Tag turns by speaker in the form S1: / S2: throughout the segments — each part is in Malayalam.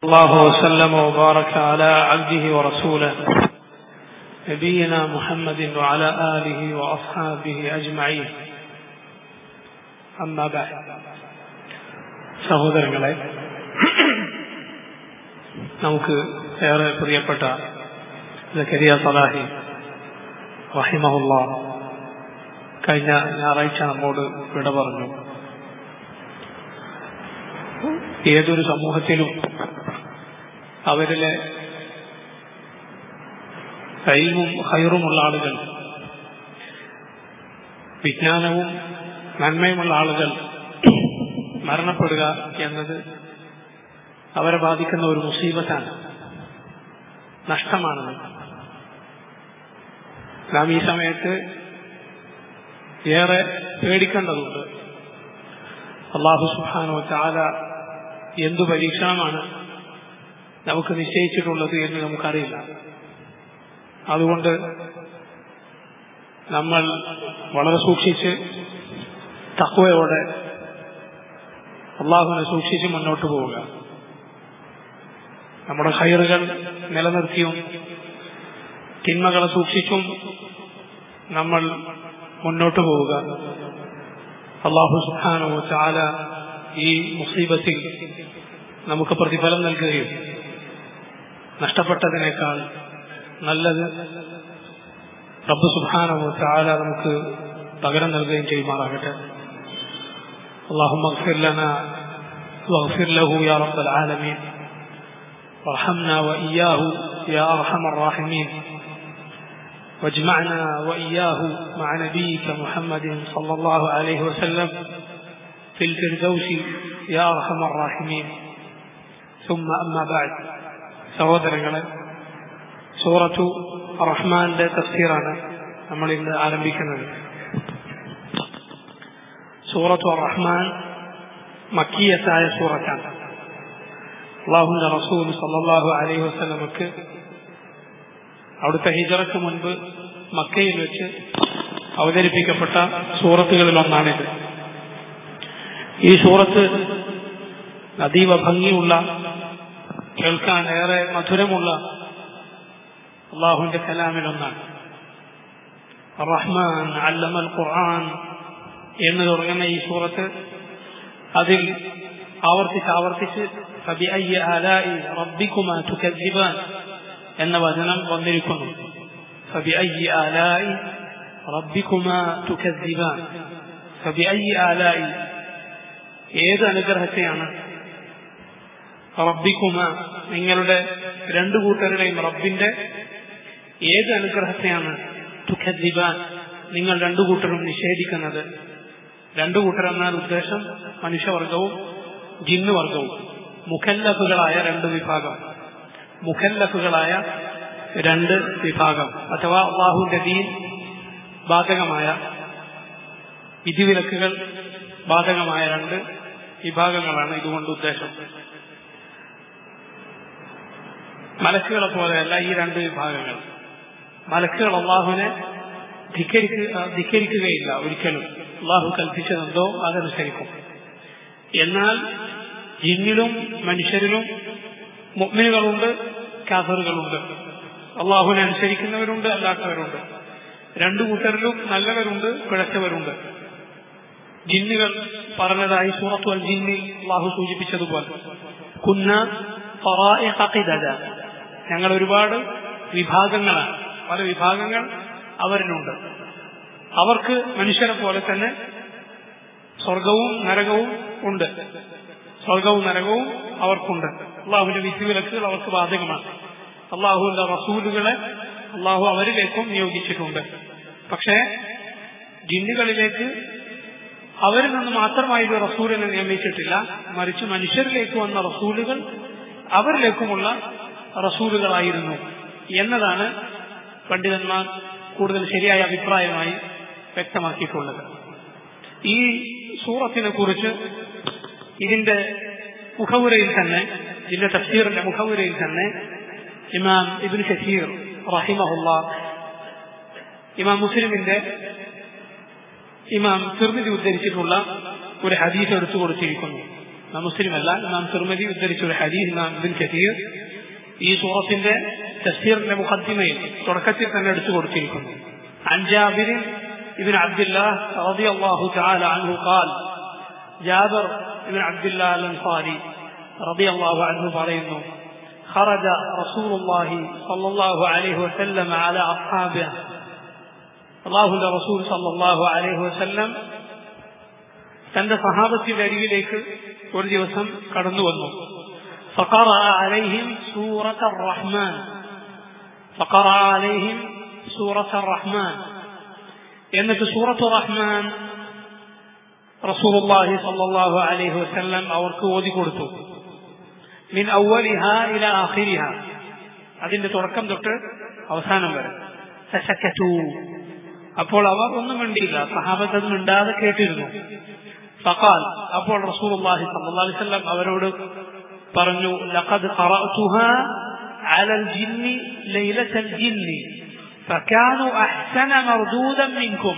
S1: الله وسلم وبارك على عبده ورسوله نبينا محمد وعلى آله وأصحابه أجمعين أما بعد സഹോദരങ്ങളെ നമുക്ക് ഏറെ പ്രിയപ്പെട്ട സക്കരിയ സലാഹി റഹിമഹുല്ല കഴിഞ്ഞ ഞായറാഴ്ച നമ്മോട് വിട പറഞ്ഞു ഏതൊരു സമൂഹത്തിലും അവരിലെ കൈവും ഹൈറുമുള്ള ആളുകൾ വിജ്ഞാനവും നന്മയുമുള്ള ആളുകൾ മരണപ്പെടുക എന്നത് അവരെ ബാധിക്കുന്ന ഒരു മുസീബത്താണ് നഷ്ടമാണെന്ന് നാം ഈ സമയത്ത് ഏറെ പേടിക്കേണ്ടതുണ്ട് അള്ളാഹു സുഹാനോ ചാല എന്തു പരീക്ഷണമാണ് നമുക്ക് നിശ്ചയിച്ചിട്ടുള്ളത് എന്ന് നമുക്കറിയില്ല അതുകൊണ്ട് നമ്മൾ വളരെ സൂക്ഷിച്ച് തക്വയോടെ അള്ളാഹുവിനെ സൂക്ഷിച്ച് മുന്നോട്ട് പോവുക നമ്മുടെ ഹൈറുകൾ നിലനിർത്തിയും തിന്മകളെ സൂക്ഷിച്ചും നമ്മൾ മുന്നോട്ട് പോവുക അള്ളാഹു സുഹാനോ ചാല ഈ മുസീബത്തിൽ നമുക്ക് പ്രതിഫലം നൽകുകയും നഷ്ടപ്പെട്ടതിനേക്കാൾ നല്ലത് റബ്ബ് സുബാനവോ ചാല നമുക്ക് പകരം നൽകുകയും ചെയ്യുമാറാകട്ടെ اللهم اغفر لنا واغفر له يا رب العالمين وارحمنا وإياه يا أرحم الراحمين واجمعنا وإياه مع نبيك محمد صلى الله عليه وسلم في الفردوس يا أرحم الراحمين ثم أما بعد സഹോദരങ്ങളെ സൂറത്തു റഹ്മാന്റെ തഫ്സീറാണ് നമ്മൾ ഇന്ന് ആരംഭിക്കുന്നത് സൂറത്തു റഹ്മാൻ മക്കിയത്തായ സൂറത്താണ് അള്ളാഹുന്റെ റസൂൽ സല്ലാഹു അലൈഹി വസ്ലമക്ക് അവിടുത്തെ ഹിജറയ്ക്ക് മുൻപ് മക്കയിൽ വെച്ച് അവതരിപ്പിക്കപ്പെട്ട സൂറത്തുകളിൽ ഒന്നാണിത് ഈ സൂറത്ത് അതീവ ഭംഗിയുള്ള കേൾക്കാൻ ഏറെ മധുരമുള്ള അള്ളാഹുവിന്റെ കലാമിലൊന്നാണ് റഹ്മാൻ അല്ലമൽ ഖുർആൻ എന്ന് തുടങ്ങുന്ന ഈ സൂറത്ത് അതിൽ ആവർത്തിച്ച് ആവർത്തിച്ച് എന്ന വചനം വന്നിരിക്കുന്നു ഏത് അനുഗ്രഹത്തെയാണ് റബ്ബിക്കുമ നിങ്ങളുടെ രണ്ടു കൂട്ടരുടെയും റബ്ബിന്റെ ഏത് അനുഗ്രഹത്തെയാണ് തുഖദ്ദിബാൻ നിങ്ങൾ രണ്ടു കൂട്ടരും നിഷേധിക്കുന്നത് രണ്ടു കൂട്ടർ എന്നാൽ ഉദ്ദേശം മനുഷ്യവർഗവും ജിന്നുവർഗവും മുഖല്ലഫുകളായ രണ്ട് വിഭാഗം മുഖല്ലഫുകളായ രണ്ട് വിഭാഗം അഥവാ അള്ളാഹുവിന്റെ ദീൻ ബാധകമായ വിധിവിലക്കുകൾ ബാധകമായ രണ്ട് വിഭാഗങ്ങളാണ് ഇതുകൊണ്ട് ഉദ്ദേശം മലക്കുകളെ പോലെയല്ല ഈ രണ്ട് വിഭാഗങ്ങൾ മലക്കുകൾ അള്ളാഹുവിനെ ധിക്കരിക്കുകയില്ല ഒരിക്കലും അള്ളാഹു കൽപ്പിച്ചതെന്തോ അതനുസരിക്കും എന്നാൽ ജിന്നിലും മനുഷ്യരിലും മുഗ്മിനുകളുണ്ട് കാഫറുകളുണ്ട് അള്ളാഹുവിനെ അനുസരിക്കുന്നവരുണ്ട് അല്ലാത്തവരുണ്ട് രണ്ടു കൂട്ടരിലും നല്ലവരുണ്ട് പിഴച്ചവരുണ്ട് ജിന്നുകൾ പറഞ്ഞതായി സൂറത്തു അൽ ജിന്നിൽ അള്ളാഹു സൂചിപ്പിച്ചതുപോലെ കുന്ന ഞങ്ങൾ ഒരുപാട് വിഭാഗങ്ങളാണ് പല വിഭാഗങ്ങൾ അവരിലുണ്ട് അവർക്ക് മനുഷ്യരെ പോലെ തന്നെ സ്വർഗവും നരകവും ഉണ്ട് സ്വർഗവും നരകവും അവർക്കുണ്ട് അള്ളാഹുവിന്റെ വിധിവിലക്കുകൾ അവർക്ക് ബാധകമാണ് അള്ളാഹുവിന്റെ റസൂലുകളെ അള്ളാഹു അവരിലേക്കും നിയോഗിച്ചിട്ടുണ്ട് പക്ഷേ ജിന്നുകളിലേക്ക് അവരിൽ നിന്ന് മാത്രമായി ഒരു റസൂലിനെ നിയമിച്ചിട്ടില്ല മറിച്ച് മനുഷ്യരിലേക്ക് വന്ന റസൂലുകൾ അവരിലേക്കുമുള്ള റസൂലുകളായിരുന്നു എന്നതാണ് പണ്ഡിതന്മാർ കൂടുതൽ ശരിയായ അഭിപ്രായമായി വ്യക്തമാക്കിയിട്ടുള്ളത് ഈ സൂറത്തിനെ കുറിച്ച് ഇതിന്റെ മുഖവുരയിൽ തന്നെ ഇതിന്റെ തഫ്സീറിന്റെ മുഖവുരയിൽ തന്നെ ഇമാം ഇബിൻ ഷസീർ റഹിമഹുല്ല ഇമാം മുസ്ലിമിന്റെ ഇമാം തിർമിതി ഉദ്ധരിച്ചിട്ടുള്ള ഒരു ഹദീസ് എടുത്തു കൊടുത്തിരിക്കുന്നു മുസ്ലിമല്ല ഇമാം തിരുമതി ഉദ്ധരിച്ച ഒരു ഹദീസ് ഇമാം ഇബിൻ കസീർ ഈ സൂറത്തിന്റെ തഫ്സീറിന്റെ മുഖദ്ദിമയിൽ തുടക്കത്തിൽ തന്നെ എടുത്തു കൊടുത്തിരിക്കുന്നു അൻജാബിരിൻ ഇബിൻ അബ്ദുല്ലാ رضي الله تعالى عنه قال جابر بن عبد الله الأنصاري رضي الله عنه പറയുന്നു خرج رسول الله صلى الله عليه وسلم على أصحابه അള്ളാഹുന്റെ റസൂൽ സല്ലാഹു അലൈഹി വസല്ലം തന്റെ സഹാബത്തിന്റെ അരികിലേക്ക് ഒരു ദിവസം കടന്നു വന്നു فقرأ عليهم سورة الرحمن فقرأ عليهم سورة الرحمن എന്നിട്ട് സൂറത്തു റഹ്മാൻ റസൂലുള്ളാഹി സല്ലല്ലാഹു അലൈഹി വസല്ലം അവർക്ക് ഓതി കൊടുത്തു മിൻ അവലിഹ ഇല ആഖിരിഹ അതിന്റെ തുടക്കം തൊട്ട് അവസാനം വരെ സശക്കറ്റു അപ്പോൾ അവർ ഒന്നും മിണ്ടിയില്ല സഹാബത്ത് അത് മിണ്ടാതെ കേട്ടിരുന്നു ഫഖാൽ അപ്പോൾ റസൂലുള്ളാഹി സ്വല്ലല്ലാഹു അലൈഹി വസല്ലം അവരോട് പറഞ്ഞു ലഖദ് ഖറഅതുഹാ على الجن ليلة الجن فكانوا أحسن مردودا منكم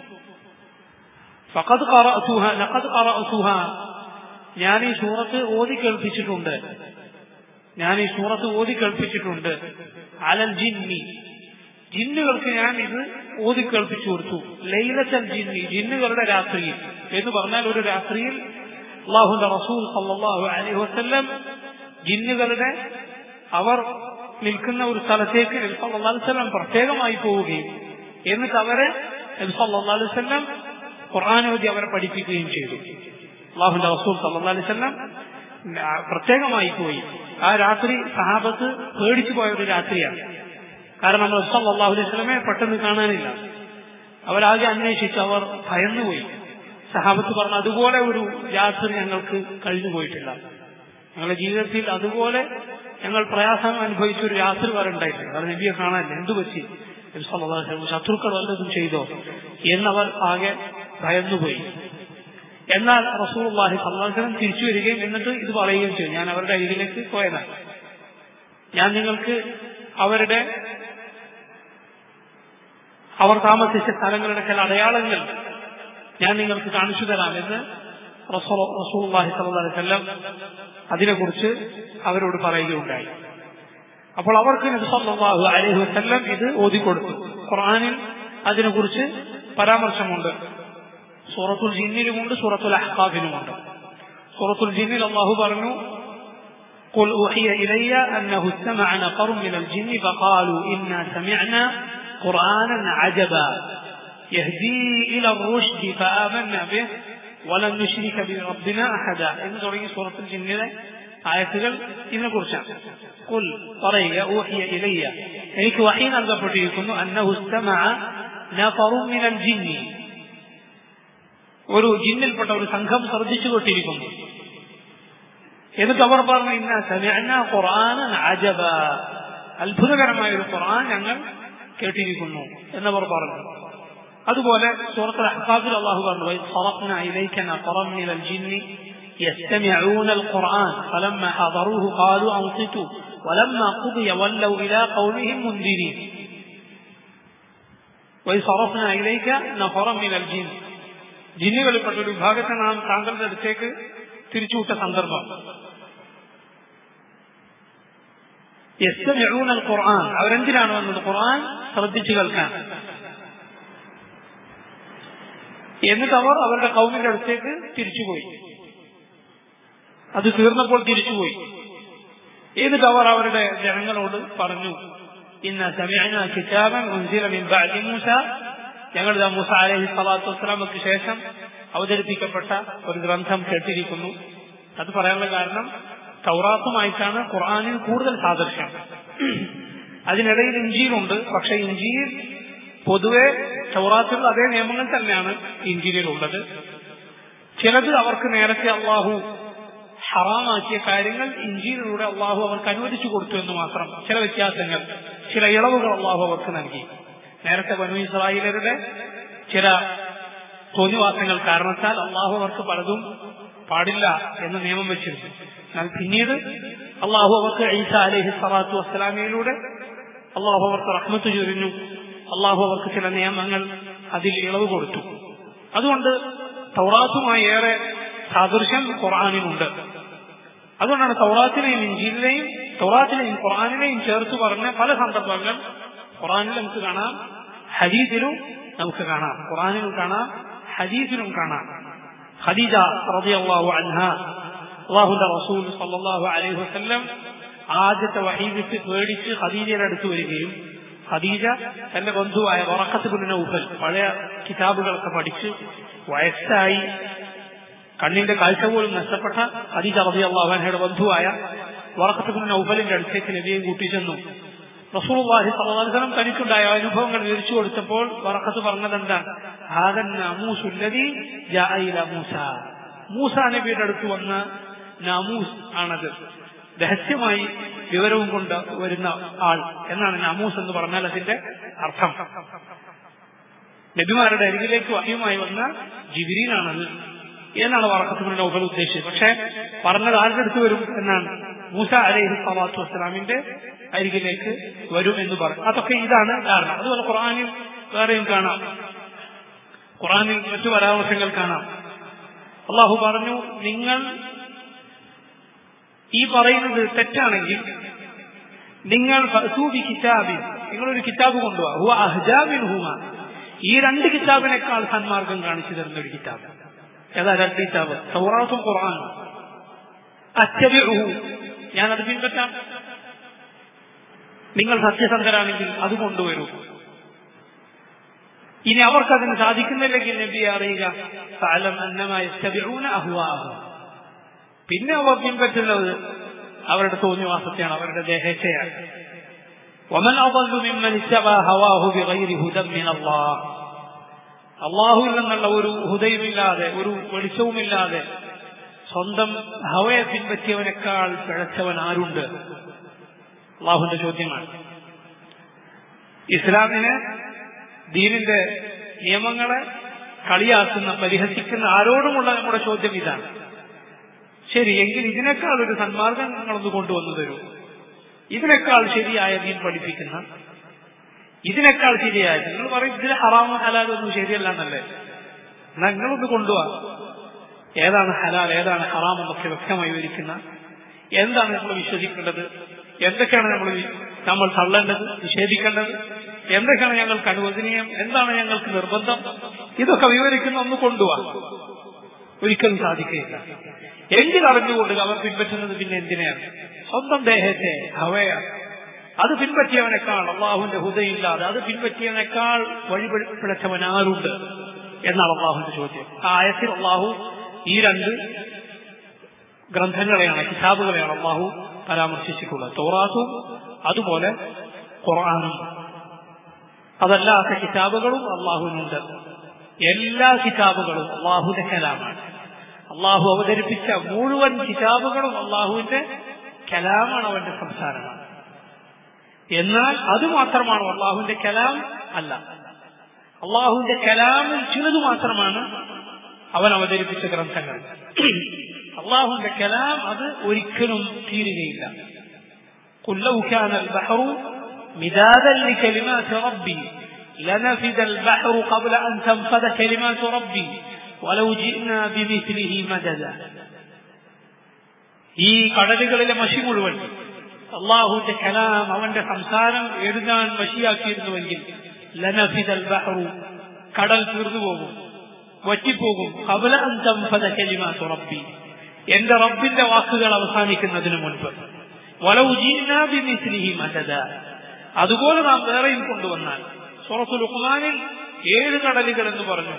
S1: فقد قرأتها لقد قرأتها ഞാൻ ഈ സൂറത്ത് ഓതി കേൾപ്പിച്ചിട്ടുണ്ട് ഞാൻ ഈ സൂറത്ത് ഓതി കേൾപ്പിച്ചിട്ടുണ്ട് അലൽ ജിന്നി ജിന്നുകൾക്ക് ഞാൻ ഇത് ഓതി കേൾപ്പിച്ചു കൊടുത്തു ലൈലത്തൽ ജിന്നി ജിന്നുകളുടെ രാത്രിയിൽ എന്ന് പറഞ്ഞാൽ ഒരു രാത്രിയിൽ അള്ളാഹുന്റെ റസൂൽ സല്ലാഹു അലൈഹി വസ്ല്ലം ജിന്നുകളുടെ അവർ നിൽക്കുന്ന ഒരു സ്ഥലത്തേക്ക് നബ്സല്ലാസ്ലം പ്രത്യേകമായി പോവുകയും എന്നിട്ട് അവരെ നബ്സല്ലാസ്ലം ഖുർആാനോദി അവരെ പഠിപ്പിക്കുകയും ചെയ്തു അള്ളാഹുന്റെ റസൂൽ സല്ലാ അലിസ്ലം പ്രത്യേകമായി പോയി ആ രാത്രി സഹാബത്ത് പേടിച്ചു പോയ ഒരു രാത്രിയാണ് കാരണം നമ്മൾ സല്ലാഹു അലൈഹി സ്വലമെ പെട്ടെന്ന് കാണാനില്ല അവരാകെ അന്വേഷിച്ച് അവർ ഭയന്നുപോയി സഹാബത്ത് പറഞ്ഞു അതുപോലെ ഒരു രാത്രി ഞങ്ങൾക്ക് കഴിഞ്ഞു പോയിട്ടില്ല ഞങ്ങളുടെ ജീവിതത്തിൽ അതുപോലെ ഞങ്ങൾ പ്രയാസം അനുഭവിച്ച ഒരു രാത്രി വരെ ഉണ്ടായിട്ടില്ല കാരണം നബിയെ കാണാനില്ല എന്തു പറ്റി ശത്രുക്കൾ വല്ലതും ചെയ്തോ എന്നവർ ആകെ ഭയന്നുപോയി എന്നാൽ റസൂർഹി സല്ലാഹം തിരിച്ചു വരികയും എന്നിട്ട് ഇത് പറയുകയും ചെയ്തു ഞാൻ അവരുടെ അരികിലേക്ക് പോയതാണ് ഞാൻ നിങ്ങൾക്ക് അവരുടെ അവർ താമസിച്ച സ്ഥലങ്ങളുടെ ചില അടയാളങ്ങൾ ഞാൻ നിങ്ങൾക്ക് കാണിച്ചു തരാം എന്ന് റസൂൽഹി സല്ലാസ്ല്ലാം അതിനെക്കുറിച്ച് അവരോട് പറയുകയുണ്ടായി അപ്പോൾ അവർക്ക് നബിസല്ലാഹു അലൈഹി വസ്ല്ലം ഇത് ഓതിക്കൊടുത്തു ഖുർആാനിൽ അതിനെക്കുറിച്ച് പരാമർശമുണ്ട് സൂറത്തുൽ ജിന്നിലുമുണ്ട് സൂറത്തുൽ അഹ്കാബിലുമുണ്ട് സൂറത്തുൽ ജിന്നിൽ അള്ളാഹു പറഞ്ഞു قل أوحي إلي أنه استمع نفر من الجن فقالوا إنا سمعنا قرآنا عجبا يهدي إلى الرشد فآمنا به ولن نشرك بربنا أحدا إن തുടങ്ങി സൂറത്തുൽ ജിന്നിലെ ആയത്തുകൾ ഇതിനെ കുറിച്ചാണ് കുൽ പറയുക ഊഹിയ ഇലയ്യ എനിക്ക് വഹി നൽകപ്പെട്ടിരിക്കുന്നു അന്നഹു ഇസ്തമഅ നഫറു മിനൽ ജിന്നി ഒരു ജിന്നിൽപ്പെട്ട ഒരു സംഘം ശ്രദ്ധിച്ചുകൊണ്ടിരിക്കുന്നു എന്നിട്ട് അവർ പറഞ്ഞു ഇന്ന സമിഅന ഖുർആനൻ അജബ അത്ഭുതകരമായ ഒരു ഖുർആൻ ഞങ്ങൾ കേട്ടിരിക്കുന്നു എന്നവർ പറഞ്ഞു അതുപോലെ സൂറത്തുൽ അഹ്ഖാബിൽ അല്ലാഹു പറഞ്ഞു വൈ صرفنا إليك نفرا من الجن يستمعون القرآن فلما حضروه قالوا أنصتوا ولما قضي ولوا إلى قومهم منذرين وإذ صرفنا إليك نفرا من الجن ജിന്നുകളിൽപ്പെട്ട ഒരു വിഭാഗത്തെ നാം താങ്കളുടെ അടുത്തേക്ക് തിരിച്ചുവിട്ട സന്ദർഭം ഖുർആൻ അവരെന്തിനാണ് വന്നത് ഖുർആൻ ശ്രദ്ധിച്ചു കേൾക്കാൻ എന്നിട്ട് അവർ അവരുടെ കൗമിന്റെ അടുത്തേക്ക് തിരിച്ചുപോയി അത് തീർന്നപ്പോൾ തിരിച്ചുപോയി എന്നിട്ട് അവർ അവരുടെ ജനങ്ങളോട് പറഞ്ഞു ഇന്ന സമയന കിതാബൻ മിൻ ബഅദി മൂസ ഞങ്ങൾ മൂസ അലഹി സ്വലാത്തു വസ്സലാമക്ക് ശേഷം അവതരിപ്പിക്കപ്പെട്ട ഒരു ഗ്രന്ഥം കേട്ടിരിക്കുന്നു അത് പറയാനുള്ള കാരണം തൗറാത്തുമായിട്ടാണ് ഖുർആാനിൽ കൂടുതൽ സാദൃശ്യം അതിനിടയിൽ ഇഞ്ചിയിലുണ്ട് പക്ഷെ ഇഞ്ചിയിൽ പൊതുവെ തൗറാത്തിലുള്ള അതേ നിയമങ്ങൾ തന്നെയാണ് ഇഞ്ചിയിലുള്ളത് ചിലത് അവർക്ക് നേരത്തെ അള്ളാഹു ഹറാമാക്കിയ കാര്യങ്ങൾ ഇഞ്ചിയിലൂടെ അള്ളാഹു അവർക്ക് അനുവദിച്ചു കൊടുത്തു എന്ന് മാത്രം ചില വ്യത്യാസങ്ങൾ ചില ഇളവുകൾ അള്ളാഹു അവർക്ക് നൽകി നേരത്തെ ബനു ഇസ്രായേലരുടെ ചില തോന്നിവാസങ്ങൾ കാരണത്താൽ അള്ളാഹു അവർക്ക് പലതും പാടില്ല എന്ന് നിയമം വെച്ചിരുന്നു എന്നാൽ പിന്നീട് അള്ളാഹു അവർക്ക് ഈസ അലഹി സ്വലാത്തു വസ്സലാമയിലൂടെ അള്ളാഹു അവർക്ക് റഹ്മത്ത് ചൊരിഞ്ഞു അള്ളാഹു അവർക്ക് ചില നിയമങ്ങൾ അതിൽ ഇളവ് കൊടുത്തു അതുകൊണ്ട് തൗറാത്തുമായി ഏറെ സാദൃശ്യം ഖുർആാനിനുണ്ട് അതുകൊണ്ടാണ് തൗറാത്തിനെയും ഇഞ്ചിലിനെയും തൗറാത്തിനെയും ഖുർആാനിനെയും ചേർത്ത് പറഞ്ഞ പല സന്ദർഭങ്ങൾ ഖുർആാനിൽ നമുക്ക് കാണാം ഹദീസിലും നമുക്ക് കാണാം ഖുർആാനിലും കാണാം ഹദീസിലും കാണാം ഖദീജ റളിയല്ലാഹു അൻഹ അള്ളാഹുന്റെ റസൂൽ സല്ലല്ലാഹു അലൈഹി വസല്ലം ആദ്യത്തെ വഹീ വിട്ട് പേടിച്ച് ഖദീജയുടെ അടുത്ത് വരികയും ഖദീജ തന്റെ ബന്ധുവായ വറക്കത്ത് ബിൻ നൗഫൽ പഴയ കിതാബുകളൊക്കെ പഠിച്ച് വയസ്സായി കണ്ണിന്റെ കാഴ്ച പോലും നഷ്ടപ്പെട്ട ഖദീജ റളിയല്ലാഹു അൻഹയുടെ ബന്ധുവായ വറക്കത്ത് ബിൻ നൗഫലിന്റെ അടുത്തേക്ക് നബിയെ കൂട്ടിച്ചെന്നു റസൂലുള്ളാഹി സ്വല്ലല്ലാഹു അലൈഹി വസല്ലം തനിക്കുണ്ടായ അനുഭവങ്ങൾ വിവരിച്ചു കൊടുത്തപ്പോൾ വറക്കത്ത് പറഞ്ഞത് എന്താണ് ഹാദൻ നമൂസുല്ലദി ജാഅ ഇല മൂസ മൂസ നബിയുടെ അടുത്ത് വന്ന നാമൂസ് ആണത് രഹസ്യമായി വിവരവും കൊണ്ട് വരുന്ന ആൾ എന്നാണ് നാമൂസ് എന്ന് പറഞ്ഞാൽ അതിന്റെ അർത്ഥം നബിമാരുടെ അരികിലേക്ക് വഹിയുമായി വന്ന ജിബിരിയിലാണത് എന്നാണ് വറക്കത്തുബിൻ നൗഫൽ ഉദ്ദേശിച്ചത് പക്ഷെ പറഞ്ഞത് ആരുടെ അടുത്ത് വരും എന്നാണ് മൂസ അലൈഹി സ്വലാത്തു വസ്സലാമിന്റെ അരികിലേക്ക് വരും എന്ന് പറഞ്ഞു അതൊക്കെ ഇതാണ് കാരണം അതുപോലെ ഖുറാനിൽ വേറെയും കാണാം ഖുറാനിൽ മറ്റു പരാമർശങ്ങൾ കാണാം അള്ളാഹു പറഞ്ഞു നിങ്ങൾ ഈ പറയുന്നത് തെറ്റാണെങ്കിൽ നിങ്ങൾ ഫഅ്തൂബി കിതാബിൻ നിങ്ങളൊരു കിതാബ് കൊണ്ടുപോവാ ഹുവ അഹ്ജാബിൻ ഹുമ ഈ രണ്ട് കിതാബിനേക്കാൾ സന്മാർഗം കാണിച്ചു തരുന്ന ഒരു കിതാബ് ഏതാ രണ്ട് കിതാബ് സൗറാത്തും ഖുർആാനും അച്ചബിഹു ഞാനത് പിൻപറ്റാം നിങ്ങൾ സത്യസന്ധരാണെങ്കിൽ അത് കൊണ്ടുവരൂ ഇനി അവർക്കതിന് സാധിക്കുന്നില്ലെങ്കിൽ നബിയെ അറിയുക ഫഅലം അന്നമാ യത്തബിഊന അഹ്വാഅഹും പിന്നെ അവർ പിൻപറ്റുന്നത് അവരുടെ തോന്നിവാസത്തെയാണ് അവരുടെ ദേഹത്തെയാണ് ومن أضل ممن اتبع هواه بغير هدى من الله അള്ളാഹുവിൽ നിന്നുള്ള ഒരു ഹുദയുമില്ലാതെ ഒരു വെളിച്ചവുമില്ലാതെ സ്വന്തം ഹവയെ പിൻപറ്റിയവനേക്കാൾ പിഴച്ചവൻ ആരുണ്ട് അള്ളാഹുവിന്റെ ചോദ്യമാണ് ഇസ്ലാമിന് ദീനിന്റെ നിയമങ്ങളെ കളിയാക്കുന്ന പരിഹസിക്കുന്ന ആരോടുമുള്ള നമ്മുടെ ചോദ്യം ഇതാണ് ശരി എങ്കിൽ ഇതിനേക്കാൾ ഒരു സന്മാർഗം നിങ്ങളൊന്ന് കൊണ്ടുവന്നു തരൂ ഇതിനേക്കാൾ ശരിയായ ദീൻ പഠിപ്പിക്കുന്ന ഇതിനേക്കാൾ ശരിയായ നിങ്ങൾ പറയും ഇതിൽ ഹറാമോ ഹലാലോ ഒന്നും ശരിയല്ല എന്നല്ലേ നിങ്ങളൊന്ന് കൊണ്ടുപോവാ ഏതാണ് ഹലാൽ ഏതാണ് ഹറാം എന്നൊക്കെ വ്യക്തമായി വിവരിക്കുന്ന എന്താണ് നമ്മൾ വിശ്വസിക്കേണ്ടത് എന്തൊക്കെയാണ് നമ്മൾ നമ്മൾ തള്ളേണ്ടത് നിഷേധിക്കേണ്ടത് എന്തൊക്കെയാണ് ഞങ്ങൾക്ക് അനുവദനീയം എന്താണ് ഞങ്ങൾക്ക് നിർബന്ധം ഇതൊക്കെ വിവരിക്കുന്ന ഒന്ന് കൊണ്ടുപോവാ ഒരിക്കലും സാധിക്കുകയില്ല എങ്കിൽ അറിഞ്ഞുകൊണ്ട് അവർ പിൻപറ്റുന്നത് പിന്നെ എന്തിനാണ് സ്വന്തം ദേഹത്തെ ഹവയ അത് പിൻപറ്റിയവനേക്കാൾ അള്ളാഹുവിന്റെ ഹുദയില്ലാതെ അത് പിൻപറ്റിയവനേക്കാൾ വഴി പിഴച്ചവൻ ആരുണ്ട് എന്നാണ് അള്ളാഹുവിന്റെ ചോദ്യം ആ ആയത്തിൽ അള്ളാഹു ഈ രണ്ട് ഗ്രന്ഥങ്ങളെയാണ് കിതാബുകളെയാണ് അള്ളാഹു പരാമർശിച്ചിട്ടുള്ളത് തോറാത്തും അതുപോലെ ഖുർആാനും അതല്ലാത്ത കിതാബുകളും അള്ളാഹുവിനുണ്ട് എല്ലാ കിതാബുകളും അള്ളാഹുവിന്റെ കലാമാണ് അള്ളാഹു അവതരിപ്പിച്ച മുഴുവൻ കിതാബുകളും അള്ളാഹുവിന്റെ കലാമാണ് അവന്റെ സംസാരമാണ് എന്നാൽ അത് മാത്രമാണ് അള്ളാഹുവിന്റെ കലാം അല്ല അള്ളാഹുവിന്റെ കലാമിൽ ചിലത് മാത്രമാണ് അവൻ അവതരിപ്പിച്ച ഗ്രന്ഥങ്ങൾ അള്ളാഹുവിന്റെ കലാം അത് ഒരിക്കലും തീരുകയില്ല قل لو كان البحر مدادا لكلمات ربي لنفد البحر قبل أن تنفذ كلمات ربي ولو جئنا بمثله مددا ഈ കടലുകളിലെ മഷി മുഴുവൻ അള്ളാഹുന്റെ കലാം അവന്റെ സംസാരം എഴുതാൻ മഷിയാക്കിയിരുന്നുവെങ്കിൽ ലനഫിദൽ ബഹ്റു കടൽ തീർന്നു പോകും വറ്റിപ്പോകും കബല അന്തംഫത കലിമാത്തു റബ്ബി എന്റെ റബ്ബിന്റെ വാക്കുകൾ അവസാനിക്കുന്നതിന് മുൻപ് വലവു ജീനാബിമിസ്ലിഹി മദദ അതുപോലെ നാം വേറെയും കൊണ്ടുവന്നാൽ സൂറത്തു ലുഖ്മാനിൽ ഏഴ് കടലുകൾ എന്ന് പറഞ്ഞു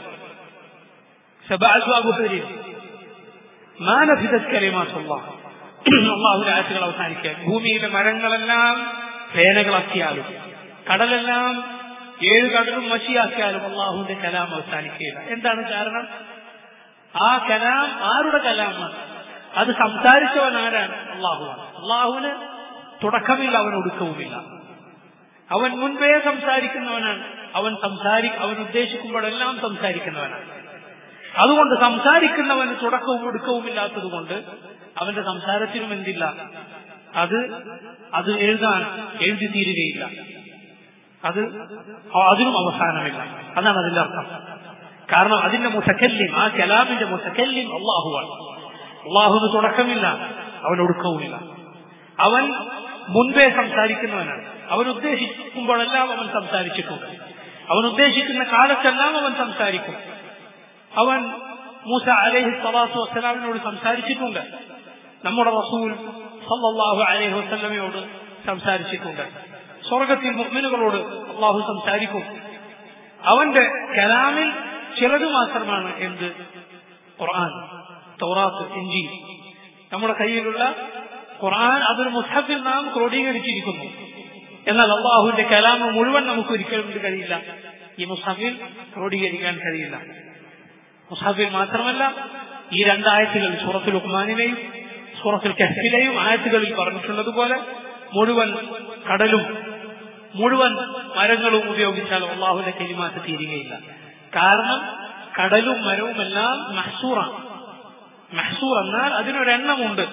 S1: സബാഹുഹരി മാനഫിദത് കലിമാത്തുള്ളാഹ് അള്ളാഹുവിന്റെ ആയത്തുകൾ അവസാനിക്കാൻ ഭൂമിയിലെ മരങ്ങളെല്ലാം പേനകളാക്കിയാലും കടലെല്ലാം ഏഴ് കടലും മഷിയാക്കിയാലും അള്ളാഹുവിന്റെ കലാം അവസാനിക്കുകയില്ല എന്താണ് കാരണം ആ കലാം ആരുടെ കലാമാണ് അത് സംസാരിച്ചവൻ ആരാണ് അള്ളാഹുവാണ് അള്ളാഹുവിന് തുടക്കമില്ല അവൻ ഒടുക്കവുമില്ല അവൻ മുൻപേ സംസാരിക്കുന്നവനാണ് അവൻ സംസാരി അവൻ ഉദ്ദേശിക്കുമ്പോഴെല്ലാം സംസാരിക്കുന്നവനാണ് അതുകൊണ്ട് സംസാരിക്കുന്നവന് തുടക്കവും ഒടുക്കവും ഇല്ലാത്തത് കൊണ്ട് അവന്റെ സംസാരത്തിനും എന്തില്ല അത് അത് എഴുതാൻ എഴുതി തീരുകയില്ല അത് അതിനും അവസാനമില്ല അതാണ് അതിന്റെ അർത്ഥം കാരണം അതിന്റെ മുത്തക്കല്യം ആ കലാമിന്റെ മുത്തക്കല്യം അള്ളാഹുവാണ് അള്ളാഹുന് തുടക്കമില്ല അവൻ ഒടുക്കവുമില്ല അവൻ മുൻപേ സംസാരിക്കുന്നവനാണ് അവൻ ഉദ്ദേശിക്കുമ്പോഴെല്ലാം അവൻ സംസാരിച്ചിട്ടുണ്ട് അവൻ ഉദ്ദേശിക്കുന്ന കാലത്തെല്ലാം അവൻ സംസാരിക്കും അവൻ മൂസ അലൈഹി സ്വലാത്തു വസ്സലാമിനോട് സംസാരിച്ചിട്ടുണ്ട് നമ്മുടെ റസൂൽ സല്ലല്ലാഹു അലൈഹി വസല്ലമയോട് സംസാരിച്ചിട്ടുണ്ട് സ്വർഗത്തിൽ മുഅ്മിനുകളോട് അള്ളാഹു സംസാരിക്കും അവന്റെ കലാമിൽ ചിലത് മാത്രമാണ് എന്ത് ഖുർആൻ തൗറാത്ത് ഇഞ്ചി നമ്മുടെ കയ്യിലുള്ള ഖുർആൻ അതൊരു മുസ്ഹഫിൽ നാം ക്രോഡീകരിച്ചിരിക്കുന്നു എന്നാൽ അള്ളാഹുവിന്റെ കലാമ് മുഴുവൻ നമുക്ക് ഒരിക്കലും ഇത് കഴിയില്ല ഈ മുസ്ഹഫിൽ ക്രോഡീകരിക്കാൻ കഴിയില്ല മുസ്ഹഫിൽ മാത്രമല്ല ഈ രണ്ടായത്തുകൾ സൂറത്തുൽ ഉഖ്മാനിലെയും സൂറത്തുൽ കഹ്ഫിലെയും ആയത്തുകളിൽ പറഞ്ഞിട്ടുള്ളതുപോലെ മുഴുവൻ കടലും മുഴുവൻ മരങ്ങളും ഉപയോഗിച്ചാൽ അള്ളാഹുവിന്റെ കെലിമാറ്റ് തീരുകയില്ല കാരണം കടലും മരവും എല്ലാം മഹ്സൂറാണ് മഹ്സൂർ എന്നാൽ അതിനൊരെണ്ണമുണ്ട്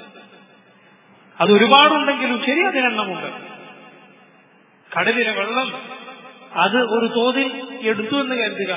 S1: അത് ഒരുപാടുണ്ടെങ്കിലും ശരി അതിനെണ്ണമുണ്ട് കടലിലെ വെള്ളം അത് ഒരു തോതിൽ എടുത്തു എന്ന് കരുതുക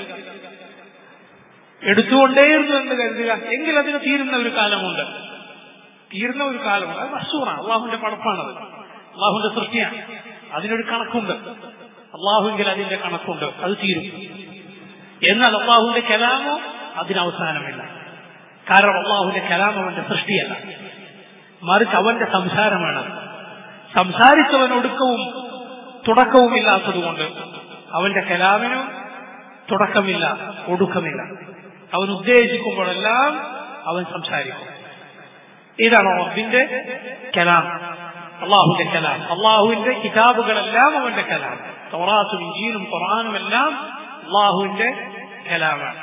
S1: എടുത്തുകൊണ്ടേയിരുന്നു എന്ന് കരുതുക എങ്കിൽ അതിന് തീരുന്ന ഒരു കാലമുണ്ട് തീരുന്ന ഒരു കാലമുണ്ട് അത് മസൂറാണ് അള്ളാഹുവിന്റെ പടപ്പാണത് അള്ളാഹുവിന്റെ സൃഷ്ടിയാണ് അതിനൊരു കണക്കുണ്ട് അള്ളാഹുവിൽ അതിന്റെ കണക്കുണ്ട് അത് തീരും എന്നാൽ അള്ളാഹുവിന്റെ കലാമോ അതിന് അവസാനമില്ല കാരണം അള്ളാഹുവിന്റെ കലാം അവന്റെ സൃഷ്ടിയല്ല മറിച്ച് അവന്റെ സംസാരമാണ് സംസാരിച്ചവൻ ഒടുക്കവും തുടക്കവുമില്ലാത്തതുകൊണ്ട് അവന്റെ കലാമിനും തുടക്കമില്ല ഒടുക്കമില്ല അവൻ ഉദ്ദേശിക്കുമ്പോഴെല്ലാം അവൻ സംസാരിക്കും ഇതാണ് റബ്ബിന്റെ കലാം അള്ളാഹുവിന്റെ കലാം അള്ളാഹുവിന്റെ കിതാബുകളെല്ലാം അവന്റെ കലാം തൗറാത്തും ഇഞ്ചീനും ഖുർആാനും എല്ലാം അള്ളാഹുവിന്റെ കലാമാണ്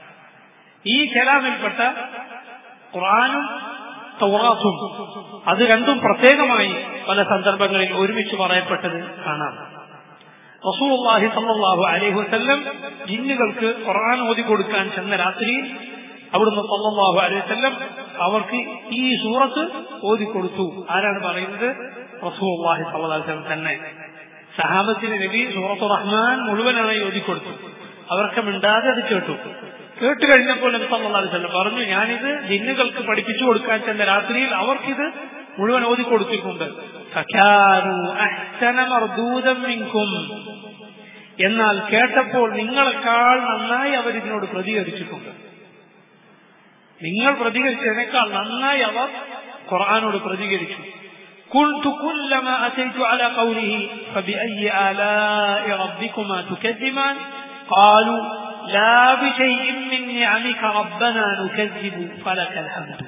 S1: ഈ കലാമിൽപ്പെട്ട ഖുർആാനും തൗറാത്തും അത് രണ്ടും പ്രത്യേകമായി പല സന്ദർഭങ്ങളിൽ ഒരുമിച്ച് പറയപ്പെട്ടത് കാണാം റസൂലുള്ളാഹി സല്ലല്ലാഹു അലൈഹി വസല്ലം ജിന്നുകൾക്ക് ഖുർആൻ ഓതി കൊടുക്കാൻ ചെന്ന രാത്രിയിൽ അവിടുന്ന് സല്ലല്ലാഹു അലൈഹി വസല്ലം അവർക്ക് ഈ സൂറത്ത് ഓതി കൊടുത്തു ആരാണ് പറയുന്നത് റസൂലുള്ളാഹി സല്ലല്ലാഹു അലൈഹി വസല്ലം തന്നെ സഹാബത്തിന് നബി സൂറത്ത് റഹ്മാൻ മുഴുവനായി ഓതി കൊടുത്തു അവർക്ക് മിണ്ടാതെ അത് കേട്ടു കേട്ട് കഴിഞ്ഞപ്പോൾ നബി സല്ലല്ലാഹു അലൈഹി വസല്ലം പറഞ്ഞു ഞാനിത് ജിന്നുകൾക്ക് പഠിപ്പിച്ചു കൊടുക്കാൻ ചെന്ന രാത്രിയിൽ അവർക്കിത് മുഴുവൻ ഓതി കൊടുത്തിട്ടുണ്ട് ഫകാനു അഹ്സന മർദൂദൻ മിൻകും എന്നാൽ കേട്ടപ്പോൾ നിങ്ങളെക്കാൾ നന്നായി അവരിതിനോട് പ്രതികരിച്ചിട്ടുണ്ട് നിങ്ങൾ പ്രതികരിച്ചതിനേക്കാൾ നന്നായി അവർ ഖുർആാനോട് പ്രതികരിച്ചു قلت كلما أتيت على قوله فبأي آلاء ربكما تكذبان قالوا لا بشيء من نعمك ربنا نكذب فلك الحمد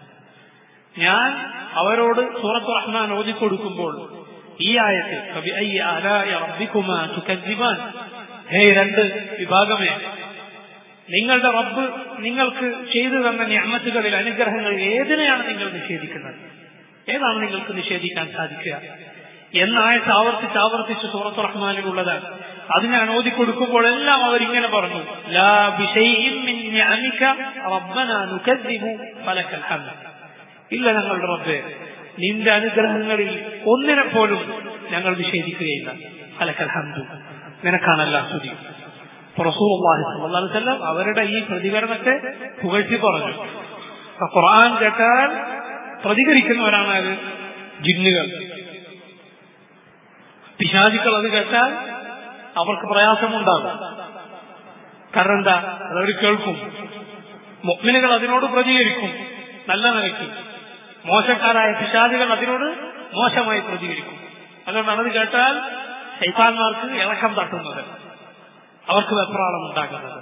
S1: ഞാൻ അവരോട് സൂറത്ത് റഹ്മാൻ ഓതിക്കൊടുക്കുമ്പോൾ ഈ ആയത്ത് കവി ഐ ആലായ റബ്ബിക്കുമാ തുക്കദ്ദിബാൻ ഹേ രണ്ട് വിഭാഗമേ നിങ്ങളുടെ റബ്ബ് നിങ്ങൾക്ക് ചെയ്തു തന്ന ഞാമത്തുകളിൽ അനുഗ്രഹങ്ങളിൽ ഏതിനെയാണ് നിങ്ങൾ നിഷേധിക്കുന്നത് ഏതാണ് നിങ്ങൾക്ക് നിഷേധിക്കാൻ സാധിക്കുക എന്നായത്ത് ആവർത്തിച്ച് ആവർത്തിച്ച് സൂറത്ത് റഹ്മാനിലുള്ളതാണ് അത് ഞാൻ ഓതിക്കൊടുക്കുമ്പോഴെല്ലാം അവരിങ്ങനെ പറഞ്ഞു ലാ ബിശൈഇൻ മിൻ നിഅമിക റബ്ബനാ നുകദ്ദിബു ഫലക്കൽ ഹംദ് ഇല്ല ഞങ്ങളുടെ റബ്ബെ നിന്റെ അനുഗ്രഹങ്ങളിൽ ഒന്നിനെ പോലും ഞങ്ങൾ നിഷേധിക്കുകയില്ല ഫലക്കൽ ഹംദു നിനക്കാണല്ല സ്തുതി റസൂലുള്ളാഹി സ്വല്ലല്ലാഹു അലൈഹി വസല്ലം അവരുടെ ഈ പ്രതികരണത്തെ പുകഴ്ത്തി പറഞ്ഞു ഖുർആൻ കേട്ടാൽ പ്രതികരിക്കുന്നവരാണ് അത് ജിന്നുകൾ പിശാചുക്കൾ അത് കേട്ടാൽ അവർക്ക് പ്രയാസമുണ്ടാകും കാരണം എന്താ അതവർ കേൾക്കും മുഗ്മിനുകൾ അതിനോട് പ്രതികരിക്കും നല്ല നിലയ്ക്ക് മോശക്കാരായ പിശാചുകൾ അതിനോട് മോശമായി പ്രതികരിക്കും അതുകൊണ്ടാണ് അത് കേട്ടാൽ ശൈത്താന്മാർക്ക് ഇളക്കം തട്ടുന്നത് അവർക്ക് വെപ്രാളം ഉണ്ടാകുന്നത്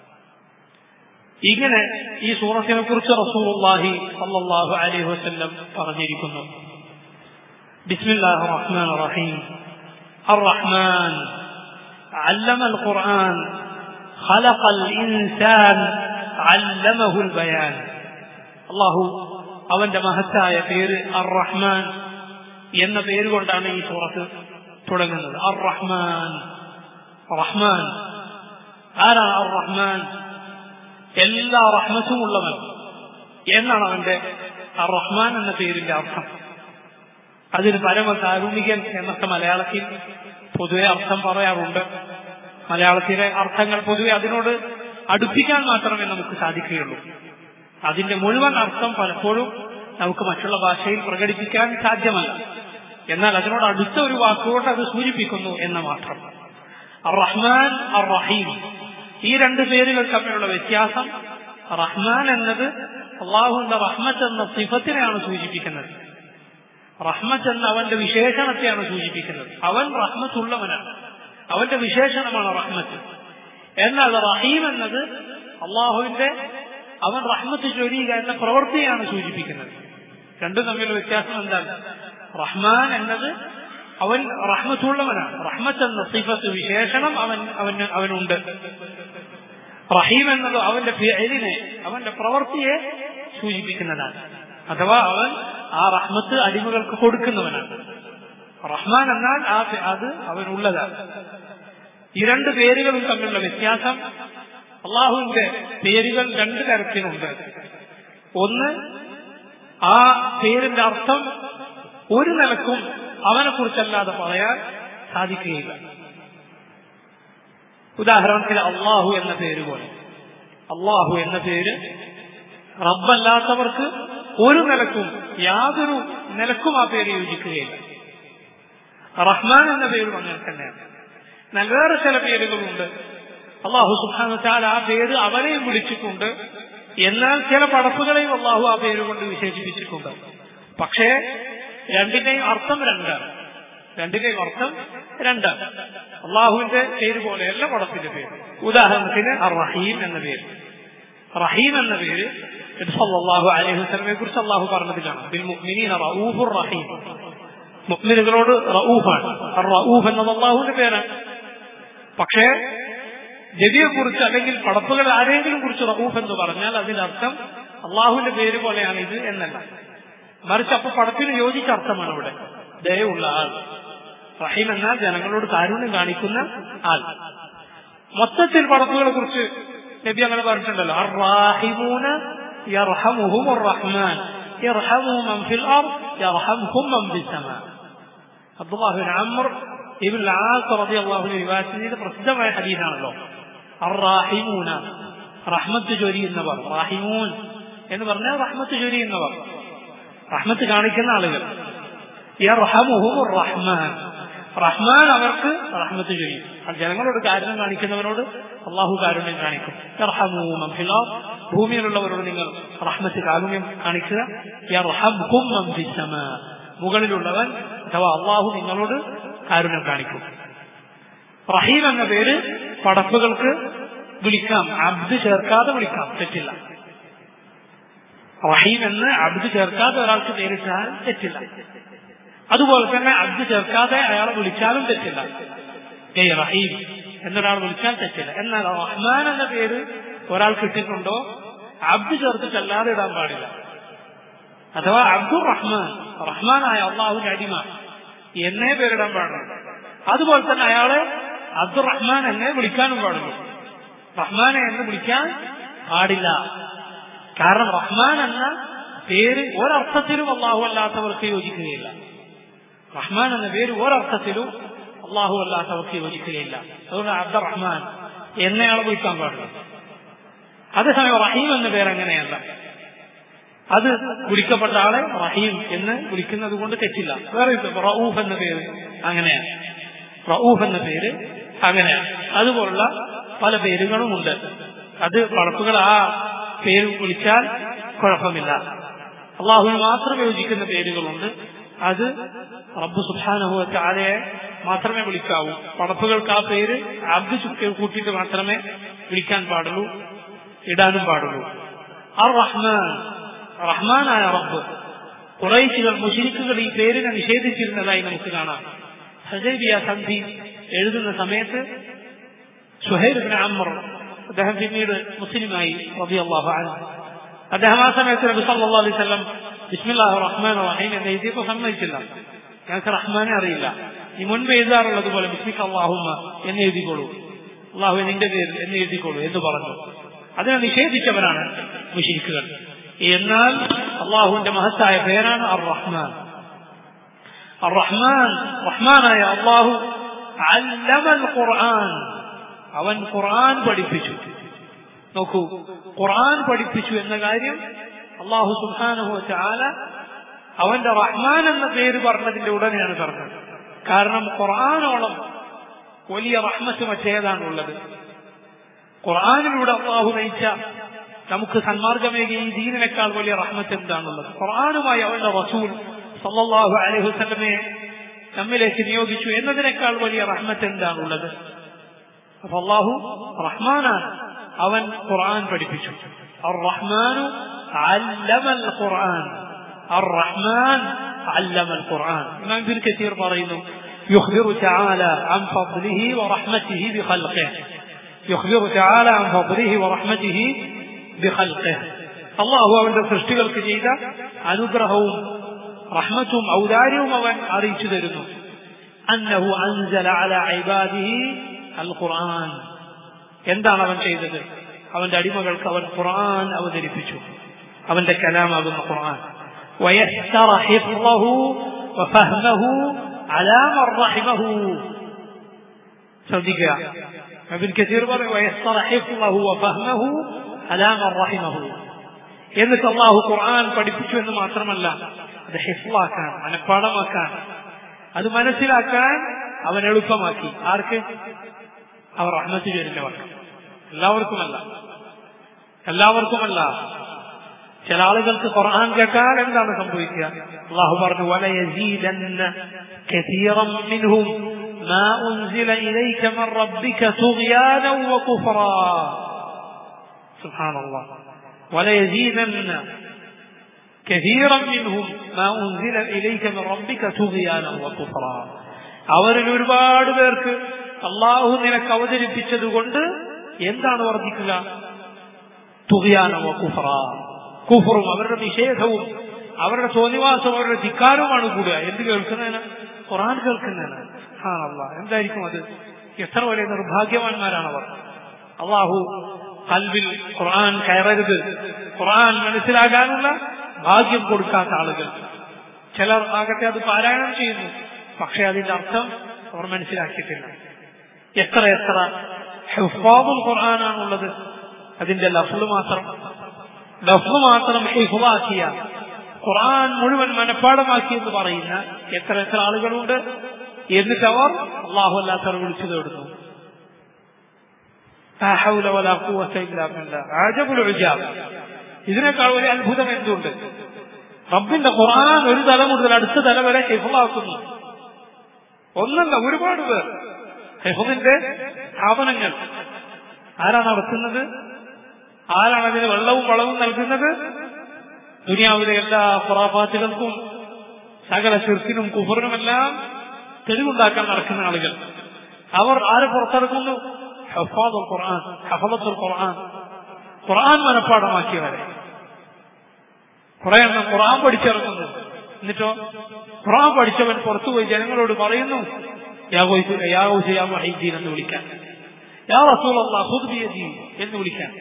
S1: ഇങ്ങനെ ഈ സൂറത്തിനെ കുറിച്ച് റസൂലുള്ളാഹി സല്ലല്ലാഹു അലൈഹി വസല്ലം പറഞ്ഞിരിക്കുന്നു ബിസ്മില്ലാഹിർ റഹ്മാനിർ റഹീം الرحمن علم القرآن خلق الإنسان علمه البيان الله അവന്റെ മഹത്തായ പേര് അർ റഹ്മാൻ എന്ന പേര് കൊണ്ടാണ് ഈ സൂറത്ത് തുടങ്ങുന്നത് അർ റഹ്മാൻ റഹ്മാൻ ആരാണ് അർ റഹ്മാൻ എല്ലാ റഹ്മത്തും ഉള്ളവൻ എന്നാണ് അവന്റെ അർ റഹ്മാൻ എന്ന പേരിന്റെ അർത്ഥം അതിന് പരമകാരുണികൻ എന്നൊക്കെ മലയാളത്തിൽ പൊതുവെ അർത്ഥം പറയാറുണ്ട് മലയാളത്തിലെ അർത്ഥങ്ങൾ പൊതുവെ അതിനോട് അടുപ്പിക്കാൻ മാത്രമേ നമുക്ക് സാധിക്കുകയുള്ളൂ അതിന്റെ മുഴുവൻ അർത്ഥം പലപ്പോഴും നമുക്ക് മറ്റുള്ള ഭാഷയിൽ പ്രകടിപ്പിക്കാൻ സാധ്യമല്ല എന്നാൽ അതിനോട് അടുത്ത ഒരു വാക്കുകൊണ്ട് അത് സൂചിപ്പിക്കുന്നു എന്ന് മാത്രം റഹ്മാൻ അർ റഹീം ഈ രണ്ട് പേരുകൾ തമ്മിലുള്ള വ്യത്യാസം റഹ്മാൻ എന്നത് അള്ളാഹുവിന്റെ റഹ്മത്ത് എന്ന സിഫത്തിനെയാണ് സൂചിപ്പിക്കുന്നത് റഹ്മത്ത് എന്ന അവന്റെ വിശേഷണത്തെയാണ് സൂചിപ്പിക്കുന്നത് അവൻ റഹ്മത്തുള്ളവനാണ് അവന്റെ വിശേഷണമാണ് റഹ്മത്ത് എന്നാൽ റഹീം എന്നത് അള്ളാഹുവിന്റെ അവൻ റഹ്മത്ത് ചൊരിയുക എന്ന പ്രവൃത്തിയാണ് സൂചിപ്പിക്കുന്നത് രണ്ടും തമ്മിലുള്ള വ്യത്യാസം എന്താണ് റഹ്മാൻ എന്നത് അവൻ റഹ്മത്തുള്ളവനാണ് റഹ്മത്ത് എന്ന സിഫത്ത് വിശേഷണം അവൻ അവന് അവനുണ്ട് റഹീം എന്നത് അവന്റെ ഫിഅലിനെ അവന്റെ പ്രവൃത്തിയെ സൂചിപ്പിക്കുന്നതാണ് അഥവാ അവൻ ആ റഹ്മത്ത് അടിമകൾക്ക് കൊടുക്കുന്നവനാണ് റഹ്മാൻ എന്നാൽ ആ ഫി- അത് അവനുള്ളതാണ് ഈ രണ്ട് പേരുകളും തമ്മിലുള്ള വ്യത്യാസം അള്ളാഹുവിന്റെ പേരുകൾ രണ്ട് തരത്തിലുണ്ട് ഒന്ന് ആ പേരിന്റെ അർത്ഥം ഒരു നിലക്കും അവനെ കുറിച്ചല്ലാതെ പറയാൻ സാധിക്കുകയില്ല ഉദാഹരണത്തിന് അള്ളാഹു എന്ന പേര് പോലെ അള്ളാഹു എന്ന പേര് റബ്ബല്ലാത്തവർക്ക് ഒരു നിലക്കും യാതൊരു നിലക്കും ആ പേര് യോജിക്കുകയില്ല റഹ്മാൻ എന്ന പേരും അങ്ങനെ തന്നെയാണ് എന്നാൽ വേറെ ചില പേരുകളുണ്ട് അള്ളാഹു സുബാന ചാൽ ആ പേര് അവരെയും വിളിച്ചിട്ടുണ്ട് എന്നാൽ ചില പടപ്പുകളെയും അള്ളാഹു ആ പേര് കൊണ്ട് വിശേഷിപ്പിച്ചിട്ടുണ്ട് പക്ഷേ രണ്ടിന്റെയും അർത്ഥം രണ്ടാണ് രണ്ടിന്റെയും അർത്ഥം രണ്ടാണ് അള്ളാഹുവിന്റെ പേര് പോലെയല്ല പടത്തിന്റെ പേര് ഉദാഹരണത്തിന് അർ റഹീം എന്ന പേര് റഹീം എന്ന പേര് സല്ലല്ലാഹു അലൈഹി വസല്ലമയെ കുറിച്ച് അള്ളാഹു പറഞ്ഞതിലാണ് ബിൽ മുഅ്മിനീന റഊഫുർ റഹീം മുഅ്മിനുകളോട് റഊഫാണ് അർ റഊഫ് എന്നത് അള്ളാഹുവിന്റെ പേരാണ് പക്ഷേ നബിയെ കുറിച്ച് അല്ലെങ്കിൽ പടപ്പുകൾ ആരെങ്കിലും കുറിച്ച് റഊഫ് എന്ന് പറഞ്ഞാൽ അതിനർത്ഥം അള്ളാഹുവിന്റെ പേര് പോലെയാണ് ഇത് എന്നല്ല മറിച്ച് അപ്പൊ പടത്തിന് യോജിച്ച അർത്ഥമാണ് ഇവിടെ ദയുള്ള ആൾ റഹീം എന്നാൽ ജനങ്ങളോട് കാരുണ്യം കാണിക്കുന്ന ആൾ മൊത്തത്തിൽ പടപ്പുകളെ കുറിച്ച് നബി അങ്ങനെ പറഞ്ഞിട്ടുണ്ടല്ലോ അർറാഹിമൂന യർഹമുഹും റഹ്മാൻ യർഹമു മൻ ഫിൽ അർദ് യർഹംഹും മൻ ഫിസ് സമാ അബ്ദുല്ലാഹു ബിൻ അംർ ഇബ്ൻ ആസ് റളിയല്ലാഹു അൻഹു റിവായത്ത് ചെയ്ത പ്രസിദ്ധമായ ഹദീസാണല്ലോ അർറാഹിമൂന റഹ്മത്ത് ചൊരിയുന്നവർ റാഹിമൂൻ എന്ന് പറഞ്ഞാൽ റഹ്മത്ത് ചൊരിയുന്നവർ റഹ്മത്ത് കാണിക്കുന്ന ആളുകൾ യർഹമുഹും റഹ്മാൻ റഹ്മാൻ അവർക്ക് റഹ്മത്ത് ചൊരിയും അത് ജനങ്ങളോട് കാരുണ്യം കാണിക്കുന്നവരോട് അള്ളാഹു കാരുണ്യം കാണിക്കും യർഹമു മൻ ഫിൽ അർദ് ഭൂമിയിലുള്ളവരോട് നിങ്ങൾ റഹ്മത്ത് കാരുണ്യം കാണിക്കുക യർഹംഹും മൻ ഫിസ് സമാ മുകളിലുള്ളവൻ അഥവാ അള്ളാഹു നിങ്ങളോട് കാരുണ്യം കാണിക്കും റഹീം എന്ന പേര് പടപ്പുകൾക്ക് വിളിക്കാം അബ്ദ് ചേർക്കാതെ വിളിക്കാം തെറ്റില്ല റഹീം എന്ന് അബ്ദ് ചേർക്കാതെ ഒരാൾക്ക് പേരിട്ടാൽ തെറ്റില്ല അതുപോലെ തന്നെ അബ്ദ് ചേർക്കാതെ അയാളെ വിളിച്ചാലും തെറ്റില്ല ഏയ് റഹീം എന്നൊരാൾ വിളിച്ചാൽ തെറ്റില്ല എന്നാൽ റഹ്മാൻ എന്ന പേര് ഒരാൾക്ക് ഇട്ടിട്ടുണ്ടോ അബ്ദ് ചേർത്തിട്ടല്ലാതെ ഇടാൻ പാടില്ല അഥവാ അബ്ദുർ റഹ്മാൻ റഹ്മാനായ അള്ളാഹുവിന്റെ അടിമ എന്നേ പേരിടാൻ പാടുള്ളൂ അതുപോലെ തന്നെ അയാളെ അബ്ദുർ റഹ്മാൻ എന്നെ വിളിക്കാനും പാടുള്ളൂ റഹ്മാനെ എന്ന് വിളിക്കാൻ പാടില്ല കാരണം റഹ്മാൻ എന്ന പേര് ഒരർത്ഥത്തിലും അള്ളാഹു അല്ലാത്തവർക്ക് യോജിക്കുകയില്ല റഹ്മാൻ എന്ന പേര് ഒരർത്ഥത്തിലും അള്ളാഹു അല്ലാത്തവർക്ക് യോജിക്കുകയില്ല അതുകൊണ്ട് അബ്ദുർ റഹ്മാൻ എന്നയാളെ വിളിക്കാൻ പാടില്ല അതേസമയം റഹീം എന്ന പേര് അങ്ങനെയല്ല അത് വിളിക്കപ്പെട്ട ആളെ റഹീം എന്ന് വിളിക്കുന്നത് കൊണ്ട് തെറ്റില്ല വേറെ റഊഫ് എന്ന പേര് അങ്ങനെയാണ് റഊഫ് എന്ന പേര് അങ്ങനെയാണ് അതുപോലുള്ള പല പേരുകളും ഉണ്ട് അത് പടപ്പുകൾ ആ പേര് വിളിച്ചാൽ കുഴപ്പമില്ല അള്ളാഹുവിന് മാത്രം യോജിക്കുന്ന പേരുകളുണ്ട് അത് റബ്ബ് സുബാനഹു ആലയെ മാത്രമേ വിളിക്കാവൂ പടപ്പുകൾക്ക് ആ പേര് അബ്ദ് ചുക്ക് കൂട്ടിയിട്ട് മാത്രമേ വിളിക്കാൻ പാടുള്ളൂ ഇടാനും പാടുള്ളൂ അർ റഹ്മാൻ റഹ്മാനായ റബ്ബ് കുറേശികൾ മുഷിരിക്കുകൾ ഈ പേരിനെ നിഷേധിച്ചിരുന്നതായി നമുക്ക് കാണാം ഹജൈബിയ സന്ധി എഴുതുന്ന സമയത്ത് സുഹൈബിന് അമ്മർ അദ്ദേഹം പിന്നീട് മുസ്ലിമായി റബിയല്ലാഹു അൻഹു അദ്ദേഹം ആ സമയത്ത് നബി സല്ലല്ലാഹു അലൈഹി വസല്ലം ബിസ്മില്ലാഹി റഹ്മാൻ റഹീം എന്ന് എഴുതിയപ്പോൾ സമ്മതിച്ചില്ല ഞങ്ങൾക്ക് റഹ്മാനെ അറിയില്ല ഈ മുൻപ് എഴുതാറുള്ളത് പോലെ ബിസ്മിക്ക് അള്ളാഹുമ്മ എന്ന് എഴുതിക്കോളൂ അള്ളാഹു നിന്റെ പേര് എന്ന് എഴുതിക്കോളൂ എന്ന് പറഞ്ഞു അതിനെ നിഷേധിച്ചവരാണ് മുഷിരിക്കുകൾ എന്നാൽ അള്ളാഹുവിന്റെ മഹത്തായ പേരാണ് അർ റഹ്മാൻ അർ റഹ്മാൻ റഹ്മാനായ അള്ളാഹു അല്ലമൽ ഖുർആൻ അവൻ ഖുർആൻ പഠിപ്പിച്ചു നോക്കൂ ഖുർആൻ പഠിപ്പിച്ചു എന്ന കാര്യം അള്ളാഹു സുഹാനുഹു ചാല അവന്റെ റഹ്മാൻ എന്ന പേര് പറഞ്ഞതിന്റെ ഉടനെയാണ് പറഞ്ഞത് കാരണം ഖുർആാനോളം വലിയ റഹ്മത്ത് മറ്റേതാണുള്ളത് ഖുർആാനിലൂടെ അള്ളാഹു നയിച്ച നമുക്ക് സന്മാർഗമേകി ഈ ദീനിനേക്കാൾ വലിയ റഹ്മത്ത് എന്താണുള്ളത് ഖുർആാനുമായി അവന്റെ റസൂൽ സല്ലല്ലാഹു അലൈഹി വസല്ലമയെ നമ്മിലേക്ക് നിയോഗിച്ചു എന്നതിനേക്കാൾ വലിയ റഹ്മത്ത് എന്താണുള്ളത് അപ്പൊ അള്ളാഹു റഹ്മാനാണ് അവൻ ഖുർആൻ പഠിപ്പിച്ചു الرحمن علم القرآن الرحمن علم القرآن إمام ابن كثير പറയുന്നു يخبر تعالى عن فضله ورحمته بخلقه يخبر تعالى عن فضله ورحمته بخلقه അള്ളാഹു അവന്റെ സൃഷ്ടികൾക്ക് ചെയ്ത അനുഗ്രഹവും റഹ്മത്തും ഔദാര്യവും അവൻ അറിയിച്ചു തരുന്നു അന്നഹു അൻസല അല ഇബാദിഹി അൽ ഖുർആൻ എന്താണ് അവൻ ചെയ്തത് അവന്റെ അടിമകൾക്ക് അവൻ ഖുർആൻ അവതരിപ്പിച്ചു അവന്റെ കലാമാകുന്ന ഖുർആൻ ويسر حفظه وفهمه على من رحمه ശ്രദ്ധിക്കുക അബിൻ കസീർ പറയും ويسر حفظه وفهمه على من رحمه എന്നിട്ട് അള്ളാഹു ഖുർആൻ പഠിപ്പിച്ചു എന്ന് മാത്രമല്ല അത് ഹിഫ്ലാക്കാൻ മനഃപ്പാടമാക്കാൻ അത് മനസ്സിലാക്കാൻ അവൻ എളുപ്പമാക്കി ആർക്ക് അവർ റഹ്മത്ത് ചൊരിഞ്ഞവർക്ക് എല്ലാവർക്കുമല്ല എല്ലാവർക്കുമല്ല ചില ആളുകൾക്ക് ഖുർആൻ കേട്ടാൽ എന്താണ് സംഭവിക്കുക അള്ളാഹു പറഞ്ഞു വലയസീദന്ന കസീറം മിൻഹും ما أنزل إليك من ربك طغيانا وكفرا سبحان الله وليزيدن كثيرا منهم ما أنزل إليك من ربك طغيانا وكفرا അവരിൽ ഒരുപാട് പേർക്ക് അള്ളാഹു നിനക്ക് അവതരിപ്പിച്ചത് കൊണ്ട് എന്താണ് വർദ്ധിക്കുക തുകയാനമോ കുഫറ കുഫറും അവരുടെ നിഷേധവും അവരുടെ തോന്നിവാസവും അവരുടെ ധിക്കാരവുമാണ് കൂടുക എന്ത് കേൾക്കുന്നതിന് ഖുറാൻ കേൾക്കുന്നതിന് ആണല്ല എന്തായിരിക്കും അത് എത്ര വലിയ നിർഭാഗ്യവാന്മാരാണ് അവർ അള്ളാഹു കൽവിൽ ഖുർആൻ കയറരുത് ഖുർആൻ മനസ്സിലാകാനുള്ള ഭാഗ്യം കൊടുക്കാത്ത ആളുകൾ ചിലർ ആകട്ടെ അത് പാരായണം ചെയ്യുന്നു പക്ഷെ അതിന്റെ അർത്ഥം അവർ മനസ്സിലാക്കിയിട്ടില്ല എത്ര എത്ര ഹെഫാബുൽ ഖുർആനാണുള്ളത് അതിന്റെ ലഫ്ല് മാത്രം ലഫ്ല് മാത്രം ഹിഫാക്കിയ ഖുർആൻ മുഴുവൻ മനഃപ്പാടമാക്കി എന്ന് പറയുന്ന എത്ര എത്ര ആളുകളുണ്ട് എന്നിട്ട് അവർ അള്ളാഹു അല്ലാത്തവർ വിളിച്ചു തേടുന്നു ഇതിനേക്കാൾ വലിയ അത്ഭുതം എന്തുണ്ട് റബ്ബിന്റെ ഖുർആൻ ഒരു തല മുതൽ അടുത്ത തല വരെ ഹിഫാക്കുന്നു ഒന്നല്ല ഒരുപാട് പേർ ഹിഫദിന്റെ സ്ഥാപനങ്ങൾ ആരാണ് നടത്തുന്നത് ആരാണ് അതിന് വെള്ളവും വളവും നൽകുന്നത് ദുനിയാവിലെ എല്ലാ ഖുറാഫാത്തുകൾക്കും സകല ചെറുക്കിനും കുഫറിനുമെല്ലാം തെളിവുണ്ടാക്കാൻ നടക്കുന്ന ആളുകൾ അവർ ആരെ പുറത്തിറക്കുന്നു ഹഫാദുൽ ഖുർആൻ ഹഫലത്തുൽ ഖുർആൻ ഖുർആൻ മനഃപ്പാടമാക്കിയവരെ കുറെ എണ്ണം ഖുർആൻ പഠിച്ചിറങ്ങുന്നു എന്നിട്ടോ ഖുർആൻ പഠിച്ചവൻ പുറത്തുപോയി ജനങ്ങളോട് പറയുന്നു യാ ഗൗസ് യാ മഹീദ്ദീൻ എന്ന് വിളിക്കാൻ യാ റസൂലല്ലാ ഖുദ് ബിയദി എന്ന് വിളിക്കാൻ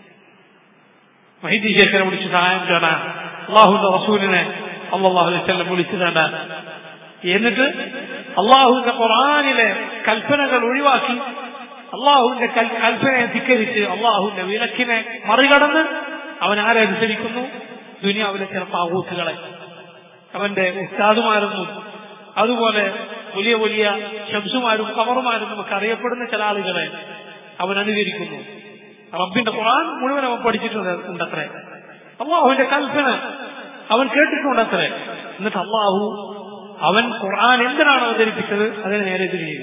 S1: മഹീദ്ദീൻ ശേഖരെ വിളിച്ച് സഹായം തേടാൻ അള്ളാഹുന്റെ റസൂലിനെ അള്ളാഹു അലൈഹി വസല്ലം വിളിച്ചു തേടാൻ എന്നിട്ട് അള്ളാഹുവിന്റെ ഖുർആാനിലെ കൽപ്പനകൾ ഒഴിവാക്കി അള്ളാഹുവിന്റെ കൽപ്പനയെ ധിക്കരിച്ച് അള്ളാഹുവിന്റെ വിലക്കിനെ മറികടന്ന് അവൻ ആരെ അനുസരിക്കുന്നു ദുനിയാവിലെ ചില പാവൂത്തുകളെ അവന്റെ ഉസ്താദുമാരെന്നും അതുപോലെ വലിയ വലിയ ശംസുമാരും കവറുമാരും നമുക്ക് അറിയപ്പെടുന്ന ചില ആളുകളെ അവൻ അനുകരിക്കുന്നു റബ്ബിന്റെ ഖുർആൻ മുഴുവൻ അവൻ പഠിച്ചിട്ടുണ്ട് ഉണ്ടത്രേ അള്ളാഹുവിന്റെ കൽപ്പന അവൻ കേട്ടിട്ടുണ്ടത്രേ എന്നിട്ട് അള്ളാഹു അവൻ ഖുർആൻ എന്തിനാണ് അവതരിപ്പിച്ചത് അതിനെ നേരെ തിരിഞ്ഞു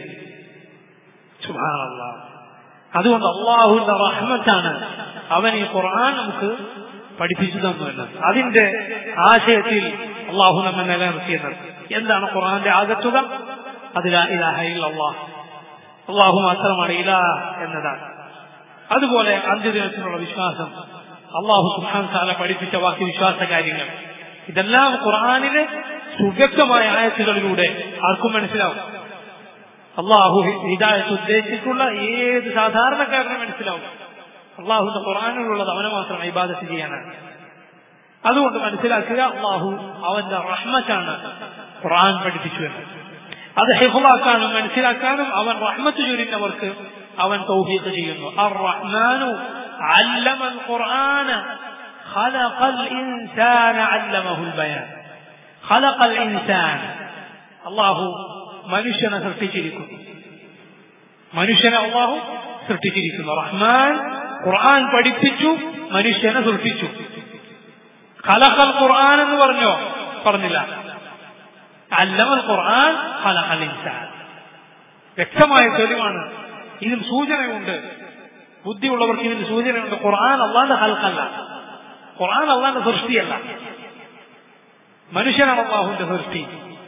S1: സുഹാനല്ലാ അതുകൊണ്ട് അള്ളാഹുവിന്റെ റഹ്മത്താണ് അവൻ ഈ ഖുർആൻ നമുക്ക് പഠിപ്പിച്ചു തന്നു എന്നത് അതിന്റെ ആശയത്തിൽ അള്ളാഹു നമ്മെ നിലനിർത്തിയത് എന്താണ് ഖുർആന്റെ ആകത്തുക അതിലാ ഇലാഹ ഇല്ലല്ലാഹ് അള്ളാഹു മാത്രമാണ് ഇലാ എന്നതാണ് അതുപോലെ അന്ത്യദിനത്തിനുള്ള വിശ്വാസം അള്ളാഹു സുഹാൻ സാല പഠിപ്പിച്ച വാക്കി വിശ്വാസ കാര്യങ്ങൾ ഇതെല്ലാം ഖുർആാനിലെ സുവ്യക്തമായ ആയത്തുകളിലൂടെ ആർക്കും മനസ്സിലാവും അള്ളാഹു ഹിദായത്ത് ഉദ്ദേശിച്ചിട്ടുള്ള ഏത് സാധാരണക്കാരനും മനസ്സിലാവും അള്ളാഹുന്റെ ഖുർആാനിലുള്ളത് അവനെ മാത്രം ഇബാദത്ത് ചെയ്യാനാണ് അതുകൊണ്ട് മനസ്സിലാക്കുക അള്ളാഹു അവന്റെ റഹ്മറ്റാണ് ഖുർആൻ പഠിപ്പിച്ചു എന്ന് അത് ഹിഫുളാക്കാനും മനസ്സിലാക്കാനും അവൻ റഹ്മത്ത് ചൊരിഞ്ഞവർക്ക് അവൻ തൗഫീഖ് ചെയ്യുന്നു അർ റഹ്മാനു علم القرآن خلق الإنسان علمه البيان خلق الإنسان الله മനുഷ്യനെ സൃഷ്ടിച്ചിരിക്കുന്നു മനുഷ്യനെ അള്ളാഹു സൃഷ്ടിച്ചിരിക്കുന്നു റഹ്മാൻ ഖുർആൻ പഠിപ്പിച്ചു മനുഷ്യനെ സൃഷ്ടിച്ചു ഖലഖൽ ഖുർആൻ എന്ന് പറഞ്ഞോ പറഞ്ഞില്ല അല്ലമൽ ഖുർആൻ ഖലഖൽ ഇൻസാൻ വ്യക്തമായ തെളിവാണ് ഇതിൽ സൂചനയുണ്ട് ബുദ്ധിയുള്ളവർക്ക് ഇതിൽ സൂചനയുണ്ട് ഖുർആൻ അള്ളാന്റെ ഹൽക്കല്ല ഖുർആൻ അള്ളാന്റെ സൃഷ്ടിയല്ല മനുഷ്യനാണ് അള്ളാഹുവിന്റെ സൃഷ്ടി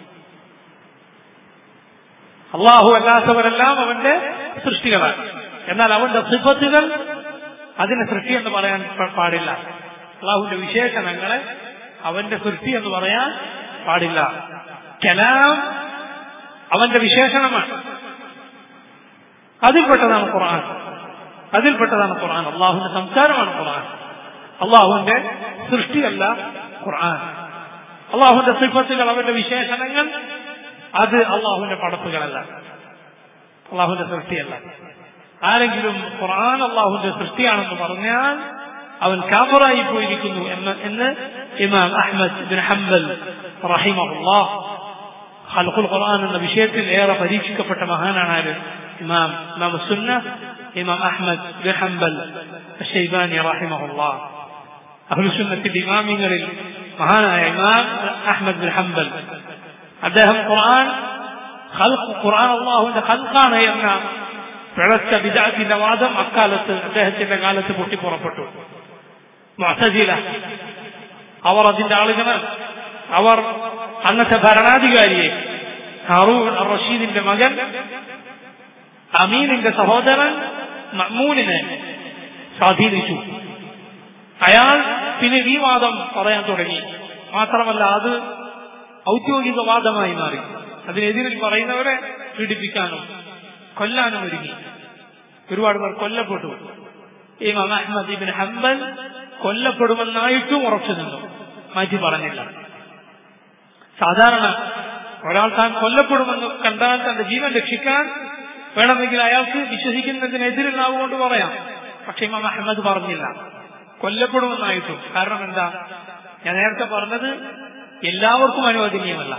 S1: അള്ളാഹു അല്ലാത്തവരെല്ലാം അവന്റെ സൃഷ്ടികളാണ് എന്നാൽ അവന്റെ സിഫത്തുകൾ അതിനെ സൃഷ്ടി എന്ന് പറയാൻ പ- പാടില്ല അള്ളാഹുവിന്റെ വിശേഷണങ്ങളെ അവന്റെ സൃഷ്ടി എന്ന് പറയാൻ പാടില്ല കലാം അവന്റെ വിശേഷണമാണ് അതിൽപ്പെട്ടതാണ് ഖുർആൻ അതിൽപ്പെട്ടതാണ് ഖുർആൻ അള്ളാഹുവിന്റെ സംസാരമാണ് ഖുർആൻ അള്ളാഹുവിന്റെ സൃഷ്ടിയല്ല ഖുർആൻ അള്ളാഹുവിന്റെ സിഫത്തുകൾ അവന്റെ വിശേഷണങ്ങൾ അത് അള്ളാഹുവിന്റെ പടപ്പുകളല്ല അള്ളാഹുവിന്റെ സൃഷ്ടിയല്ല ആരെങ്കിലും ഖുർആൻ അള്ളാഹുവിന്റെ സൃഷ്ടിയാണെന്ന് പറഞ്ഞാൽ അവൻ കാഫറായി പോയിരിക്കുന്നു എന്ന് എന്ന് ഇമാം അഹ്മദ് ബിൻ ഹംബൽ റഹിമഹുല്ലാഹ് ഖൽഖുൽ ഖുർആൻ എന്ന വിഷയത്തിൽ ഏറെ പരീക്ഷിക്കപ്പെട്ട മഹാനാണ് ആര് ഇമാം ഇമാം സുന്ന ഇമാം അഹ്മദ് ബിൻ ഹംബൽ ഷെയ്ബാനി റഹിമഹുല്ലാഹ് അഹ്ലുസുന്നത്തിന്റെ ഇമാമിങ്ങളിൽ മഹാനായ ഇമാം അഹ്മദ് ബിൻ ഹംബൽ അദ്ദേഹം ഖുർആൻ ഖൽഖ് ഖുർആൻ അള്ളാഹുവിന്റെ ഖൽഖാണ് എന്ന പിഴച്ച ബിദാത്തിന്റെ വാദം അക്കാലത്ത് അദ്ദേഹത്തിന്റെ കാലത്ത് പൊട്ടിപ്പുറപ്പെട്ടു മുഅ്തസില അവർ അതിന്റെ ആളുകളാണ് അവർ അന്നത്തെ ഭരണാധികാരിയെ ഹറൂൺ അർ റഷീദിന്റെ മകൻ അമീനിന്റെ സഹോദരൻ മഅ്മൂനിനെ സ്വാധീനിച്ചു അയാൾ പിന്നെ ഈ വാദം പറയാൻ തുടങ്ങി മാത്രമല്ല അത് ഔദ്യോഗിക വാദമായി മാറി അതിനെതിരിൽ പറയുന്നവരെ പീഡിപ്പിക്കാനും കൊല്ലാനും ഒരുങ്ങി ഒരുപാട് പേർ കൊല്ലപ്പെട്ടു ഇമാം അഹ്മദ് ഇബിൻ ഹംബൽ കൊല്ലപ്പെടുമെന്നായിട്ടും ഉറച്ചു നിന്നു മാറ്റി പറഞ്ഞില്ല സാധാരണ ഒരാൾ താൻ കൊല്ലപ്പെടുമെന്ന് കണ്ടാൽ തന്റെ ജീവൻ രക്ഷിക്കാൻ വേണമെങ്കിൽ അയാൾക്ക് വിശ്വസിക്കുന്നതിനെതിരിൽ നാവുകൊണ്ട് പറയാം പക്ഷെ ഇമാം അഹമ്മദ് പറഞ്ഞില്ല കൊല്ലപ്പെടുമെന്നായിട്ടും കാരണം എന്താ ഞാൻ നേരത്തെ പറഞ്ഞത് എല്ലാവർക്കും അനുവദനീയമല്ല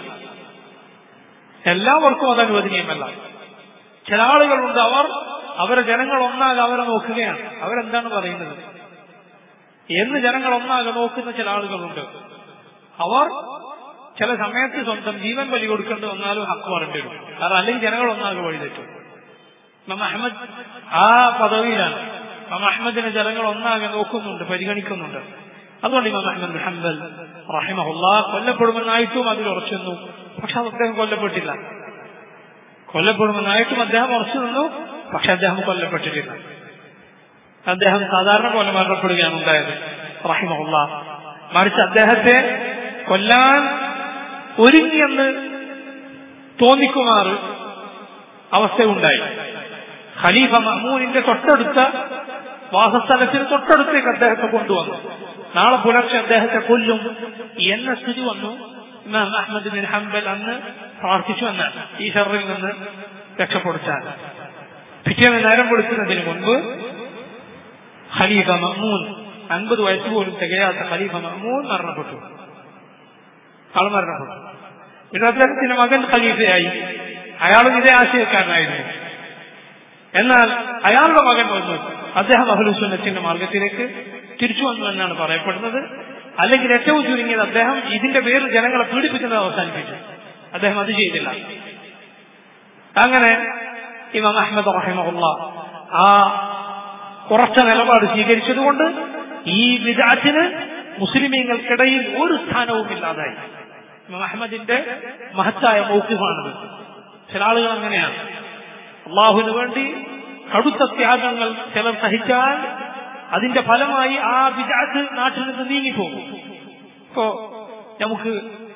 S1: എല്ലാവർക്കും അത് അനുവദനീയമല്ല ചില ആളുകളുണ്ട് അവർ അവരെ ജനങ്ങൾ ഒന്നാകെ അവരെ നോക്കുകയാണ് അവരെന്താണ് പറയുന്നത് എന്ന് ജനങ്ങൾ ഒന്നാകെ നോക്കുന്ന ചില ആളുകളുണ്ട് അവർ ചില സമയത്ത് സ്വന്തം ജീവൻ ബലി കൊടുക്കേണ്ടി വന്നാലും ഹക്ക് പറയേണ്ടി വരും കാരണം അല്ലെങ്കിൽ ജനങ്ങൾ ഒന്നാകെ വഴി തെറ്റും ഇമാം അഹമ്മദ് ആ പദവിയിലാണ് ഇമാം അഹമ്മദിനെ ജനങ്ങൾ ഒന്നാകെ നോക്കുന്നുണ്ട് പരിഗണിക്കുന്നുണ്ട് അതുകൊണ്ട് ഇമാം അഹമ്മദ് ബിൻ ഹംബൽ റഹിമഹുല്ല കൊല്ലപ്പെടുമെന്നായിട്ടും അതിൽ ഉറച്ചു പക്ഷെ അത് അദ്ദേഹം കൊല്ലപ്പെട്ടില്ല കൊല്ലപ്പെടുമെന്നായിട്ടും അദ്ദേഹം ഉറച്ചു നിന്നു പക്ഷെ അദ്ദേഹം കൊല്ലപ്പെട്ടിട്ടില്ല അദ്ദേഹം സാധാരണ പോലെ മരണപ്പെടുകയാണ് ഉണ്ടായത് റഹിമഹുല്ല മറിച്ച് അദ്ദേഹത്തെ കൊല്ലാൻ ഒരുങ്ങിയെന്ന് തോന്നിക്കുമാറ് അവസ്ഥയുണ്ടായി ഖലീഫ മഹ്മൂനിന്റെ തൊട്ടടുത്ത വാസസ്ഥലത്തിന് തൊട്ടടുത്തേക്ക് അദ്ദേഹത്തെ കൊണ്ടുവന്നു നാളെ പുലർച്ചെ അദ്ദേഹത്തെ കൊല്ലും എന്ന സ്ഥിതി വന്നു ഇമാം അഹമ്മദ് ബിൻ ഹംബൽ അന്ന് പ്രാർത്ഥിച്ചു എന്നാണ് ഈ ഷറിൽ നിന്ന് രക്ഷപ്പെടുത്താൻ പിറ്റേന്ന് നേരം കൊടുക്കുന്നതിന് മുൻപ് ഖലീഫ മഹ്മൂൻ അൻപത് വയസ്സ് പോലും തികയാത്ത ഖലീഫ മഹ്മൂൻ മരണപ്പെട്ടു ആൾ മരണപ്പെട്ടു പിന്നെ അദ്ദേഹത്തിന്റെ മകൻ ഖലീഫയായി അയാളും ഇതേ ആശയക്കാരനായിരുന്നു എന്നാൽ അയാളുടെ മകൻ വന്നു അദ്ദേഹം അഹുലുസുന്നത്തിന്റെ മാർഗത്തിലേക്ക് തിരിച്ചു വന്നു എന്നാണ് പറയപ്പെടുന്നത് അല്ലെങ്കിൽ ഏറ്റവും ചുരുങ്ങിയത് അദ്ദേഹം ഇതിന്റെ പേരിൽ ജനങ്ങളെ പീഡിപ്പിക്കുന്നത് അവസാനിപ്പിച്ചു അദ്ദേഹം അത് ചെയ്തില്ല അങ്ങനെ ഇമാം അഹമ്മദ് റഹിമുള്ള ആ ഉറച്ച നിലപാട് സ്വീകരിച്ചതുകൊണ്ട് ഈ വിദാറ്റിന് മുസ്ലിമീങ്ങൾക്കിടയിൽ ഒരു സ്ഥാനവും ഇല്ലാതായി ഇമാം അഹമ്മദിന്റെ മഹത്തായ മൗക്കിഫാണിത് ചില ആളുകൾ അങ്ങനെയാണ് അള്ളാഹുവിന് വേണ്ടി കടുത്ത ത്യാഗങ്ങൾ ചിലർ സഹിച്ചാൽ അതിന്റെ ഫലമായി ആ വിദാറ്റ് നാട്ടിൽ നിന്ന് നീങ്ങിപ്പോകും ഇപ്പോ നമുക്ക്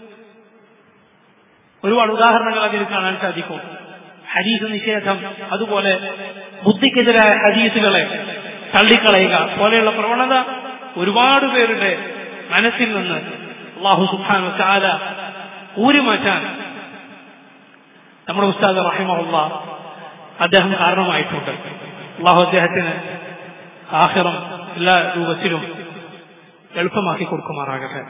S1: ഒരുപാട് ഉദാഹരണങ്ങൾ അതിൽ കാണാൻ സാധിക്കും ഹരീസ് നിഷേധം അതുപോലെ ബുദ്ധിക്കെതിരായ ഹരീസുകളെ തള്ളിക്കളയുക പോലെയുള്ള പ്രവണത ഒരുപാട് പേരുടെ മനസ്സിൽ നിന്ന് അള്ളാഹു സുഖാൻ ചാല ഊരിമാറ്റാൻ നമ്മുടെ ഉസ്താദ് റഹിമുള്ള അദ്ദേഹം കാരണമായിട്ടുണ്ട് അള്ളാഹു അദ്ദേഹത്തിന് ആഹിറം എല്ലാ രൂപത്തിലും എളുപ്പമാക്കി കൊടുക്കുമാറാകട്ടെ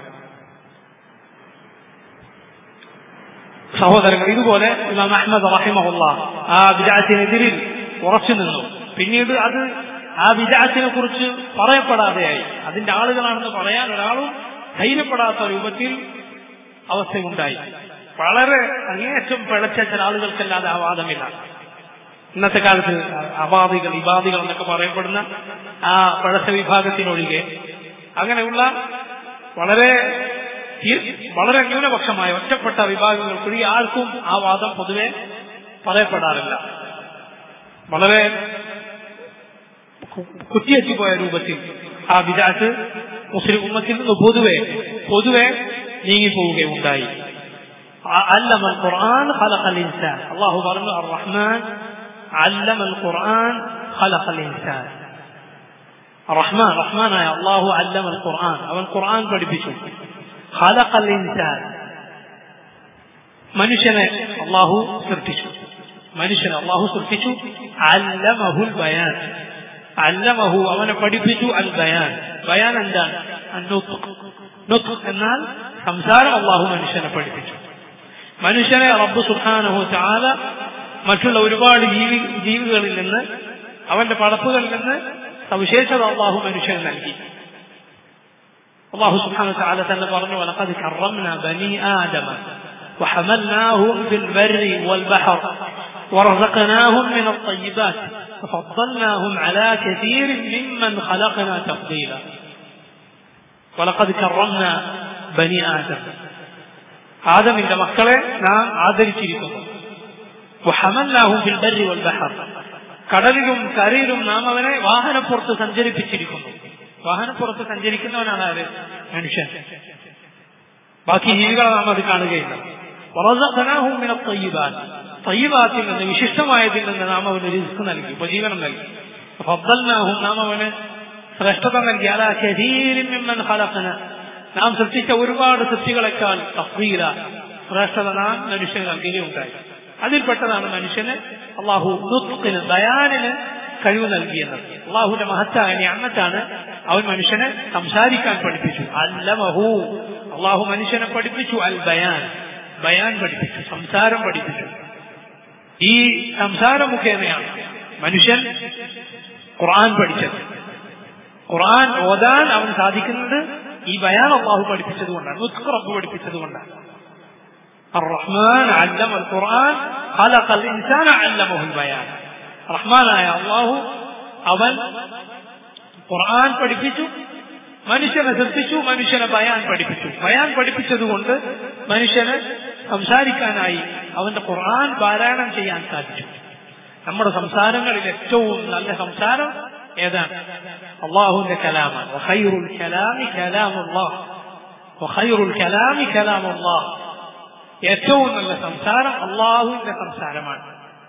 S1: സഹോദരങ്ങൾ ഇതുപോലെ ഇമാം അഹമ്മദ് റഹിമഹുള്ള ആ വിജാത്തിനെതിരിൽ ഉറച്ചു നിന്നു പിന്നീട് അത് ആ വിജാത്തിനെ കുറിച്ച് പറയപ്പെടാതെയായി അതിന്റെ ആളുകളാണെന്ന് പറയാൻ ഒരാളും ധൈര്യപ്പെടാത്ത രൂപത്തിൽ അവസ്ഥയുണ്ടായി വളരെ അങ്ങേയറ്റം പിഴച്ച ചില ആളുകൾക്കല്ലാതെ ആ വാദമില്ല ഇന്നത്തെ കാലത്ത് അവാദികൾ ഇബാദികൾ എന്നൊക്കെ പറയപ്പെടുന്ന ആ പഴച്ച വിഭാഗത്തിനൊഴികെ അങ്ങനെയുള്ള വളരെ വളരെ ന്യൂനപക്ഷമായ ഒറ്റപ്പെട്ട വിഭാഗങ്ങൾക്കൊഴികെ ആർക്കും ആ വാദം പൊതുവെ പറയപ്പെടാറില്ല വളരെ കുറ്റിയെത്തിപ്പോയ രൂപത്തിൽ ആ വിദാത്ത് മുസ്ലിം ഉമ്മത്തിൽ നിന്ന് പൊതുവെ പൊതുവെ നീങ്ങിപ്പോവുകയുണ്ടായി علم القرآن خلق الإنسان الله പറഞ്ഞു الرحمن علم القرآن خلق الإنسان الرحمن رحمن يا الله علم القرآن أو القرآن പഠിപ്പിച്ചു خلق الإنسان മനുഷ്യനെ അള്ളാഹു സൃഷ്ടിച്ചു മനുഷ്യനെ അള്ളാഹു സൃഷ്ടിച്ചു അല്ലമഹുൽ ബയാൻ അല്ലമഹു അവനെ പഠിപ്പിച്ചു അൽ ബയാൻ ബയാൻ എന്താണ് നുത്ഖ് എന്നാൽ സംസാരം അള്ളാഹു മനുഷ്യനെ പഠിപ്പിച്ചു മനുഷ്യനെ റബ്ബ് സുഖാനഹു ചാല മറ്റുള്ള ഒരുപാട് ജീവി ജീവികളിൽ നിന്ന് അവന്റെ പടപ്പുകളിൽ നിന്ന് സവിശേഷത അള്ളാഹു മനുഷ്യന് നൽകി അള്ളാഹു സുഖാന ചാല തന്നെ പറഞ്ഞു വലക്കത് കറംന ബനി ആദമ وحملناهم في البر والبحر ورزقناهم من الطيبات وفضلناهم على كثير ممن خلقنا تفضيلا ولقد كرمنا بني آدم ആദമിന്റെ മക്കളെ നാം ആദരിച്ചിരിക്കുന്നു കടലിലും കരയിലും നാം അവനെ വാഹനപ്പുറത്ത് സഞ്ചരിപ്പിച്ചിരിക്കുന്നു വാഹനപ്പുറത്ത് സഞ്ചരിക്കുന്നവനാണ് ആര് മനുഷ്യൻ ബാക്കി ജീവികളെ നാം അത് കാണുകയില്ല തയ്യബാത്തിൽ നിന്ന് വിശിഷ്ടമായതിൽ നിന്ന് നാം അവന് റിസ്ക് നൽകി ഉപജീവനം നൽകി ഫബ്ദൽനാഹും നാം അവന് ശ്രേഷ്ഠത നൽകി അലാ ശരീരം ഹലഫന നാം സൃഷ്ടിച്ച ഒരുപാട് സൃഷ്ടികളെക്കാൾ തഫീല ശ്രേഷ്ഠത നാം മനുഷ്യന് നൽകുകയുണ്ടായി അതിൽപ്പെട്ടതാണ് മനുഷ്യന് അള്ളാഹു നുത്തിന് ദയാനിന് കഴിവ് നൽകിയത് അള്ളാഹുവിന്റെ മഹത്തായ അന്നത്താണ് അവൻ മനുഷ്യനെ സംസാരിക്കാൻ പഠിപ്പിച്ചു അല്ലമഹു അള്ളാഹു മനുഷ്യനെ പഠിപ്പിച്ചു അൽ ബയാൻ ബയാൻ പഠിപ്പിച്ചു സംസാരം പഠിപ്പിച്ചു ഈ സംസാര മുഖേനയാണ് മനുഷ്യൻ ഖുർആൻ പഠിച്ചത് ഖുർആൻ ഓതാൻ അവൻ സാധിക്കുന്നത് ഈ ബയാൻ അള്ളാഹു പഠിപ്പിച്ചത് കൊണ്ടാണ് നുസ്ഖ് റബ്ബ് പഠിപ്പിച്ചത് കൊണ്ടാണ് الرحمن علم القرآن خلق الإنسان علمه البيان റഹ്മാനായ അള്ളാഹു അവൻ ഖുർആൻ പഠിപ്പിച്ചു മനുഷ്യനെ സൃഷ്ടിച്ചു മനുഷ്യനെ ബയാൻ പഠിപ്പിച്ചു ബയാൻ പഠിപ്പിച്ചതുകൊണ്ട് മനുഷ്യന് സംസാരിക്കാനായി അവന്റെ ഖുർആൻ പാരായണം ചെയ്യാൻ സാധിച്ചു നമ്മുടെ സംസാരങ്ങളിൽ ഏറ്റവും നല്ല സംസാരം ഏതാണ് അള്ളാഹുവിന്റെ കലാമാണ് വഖൈറുൽ കലാമി കലാമുല്ലാഹ് വഖൈറുൽ കലാമി കലാമുല്ലാഹ് ഏറ്റവും നല്ല സംസാരം അള്ളാഹുവിന്റെ സംസാരമാണ്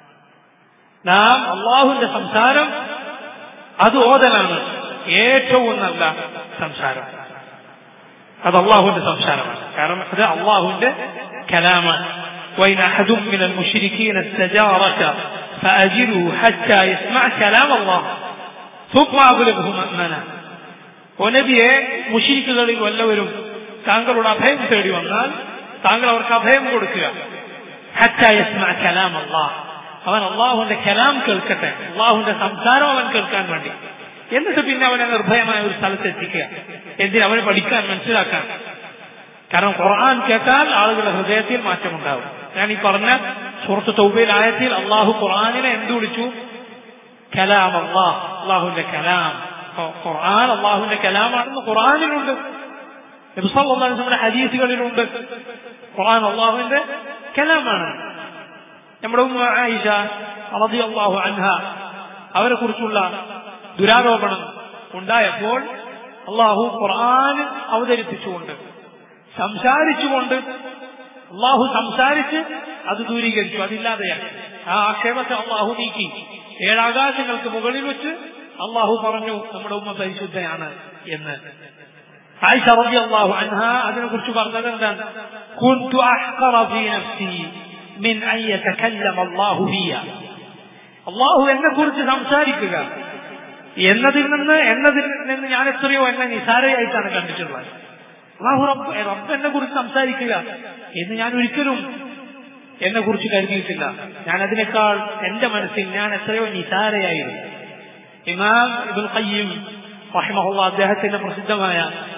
S1: നാം അള്ളാഹുവിന്റെ സംസാരം അത് ഓതലാണ് ഏറ്റവും നല്ല സംസാരം അത് അള്ളാഹുവിന്റെ സംസാരമാണ് കാരണം അത് അള്ളാഹുവിന്റെ കലാമാണ് وإن أحد من المشركين استجارك فأجره حتى يسمع كلام الله ثم أبلغه مأمنا ونبيه മുഷിരിക്കുകളിൽ വല്ലവരും താങ്കളുടെ അഭയം തേടി വന്നാൽ താങ്കൾ അവർക്ക് അഭയം കൊടുക്കുക حتى يسمع كلام الله അവൻ അള്ളാഹുവിന്റെ കലാം കേൾക്കട്ടെ അള്ളാഹുവിന്റെ സംസാരം അവൻ കേൾക്കാൻ വേണ്ടി എന്നിട്ട് പിന്നെ അവനെ നിർഭയമായ ഒരു സ്ഥലത്ത് എത്തിക്കുക എന്തിന് അവന് പഠിക്കാൻ മനസ്സിലാക്കാൻ കാരണം ഖുർആൻ കേട്ടാൽ ആളുകളുടെ ഹൃദയത്തിൽ മാറ്റമുണ്ടാവും ഞാൻ ഈ പറഞ്ഞ സുഹൃത്ത് തൗബയിൽ ആയത്തിൽ അള്ളാഹു ഖുർആാനിനെ എന്ത് വിളിച്ചു കലാം അള്ളാഹ് അള്ളാഹുവിന്റെ കലാം ഖുർആൻ അള്ളാഹുവിന്റെ കലാമാണെന്ന് ഖുർആാനിലുണ്ട് നമ്മുടെ ഹദീസുകളിലുണ്ട് ഖുർആൻ അള്ളാഹുവിന്റെ കലാമാണ് നമ്മുടെ ഉമ്മ ആയിഷ റതി അള്ളാഹു അൻഹ അവരെ കുറിച്ചുള്ള ദുരാരോപണം ഉണ്ടായപ്പോൾ അള്ളാഹു ഖുർആൻ അവതരിപ്പിച്ചുകൊണ്ട് സംസാരിച്ചുകൊണ്ട് അള്ളാഹു സംസാരിച്ച് അത് ദൂരീകരിച്ചു അതില്ലാതെയാക്കി ആ ആക്ഷേപത്തെ അള്ളാഹു നീക്കി ഏഴാകാശങ്ങൾക്ക് മുകളിൽ വെച്ച് അള്ളാഹു പറഞ്ഞു നമ്മുടെ ഉമ്മ പരിശുദ്ധയാണ് എന്ന് ആയിഷ റബി അള്ളാഹു അൻഹ അതിനെ കുറിച്ച് പറഞ്ഞത് എന്താണ് كنت أحقر في نفسي من أن يتكلم الله بي الله എന്നെ കുറിച്ച് സംസാരിക്കുക എന്നതിൽ നിന്ന് എന്നതിൽ നിന്ന് ഞാൻ എത്രയോ എന്നെ നിസാരയായിട്ടാണ് കണ്ടിട്ടുള്ളത് അള്ളാഹു റബ്ബ് റബ്ബ് എന്നെ കുറിച്ച് സംസാരിക്കുക എന്ന് ഞാൻ ഒരിക്കലും എന്നെ കുറിച്ച് കരുതിയിട്ടില്ല ഞാൻ അതിനേക്കാൾ എന്റെ മനസ്സിൽ ഞാൻ എത്രയോ നിസാരയായിരുന്നു ഇമാം ഇബുൽ ഖയ്യിം റഹിമഹുള്ള അദ്ദേഹത്തിന്റെ പ്രസിദ്ധമായ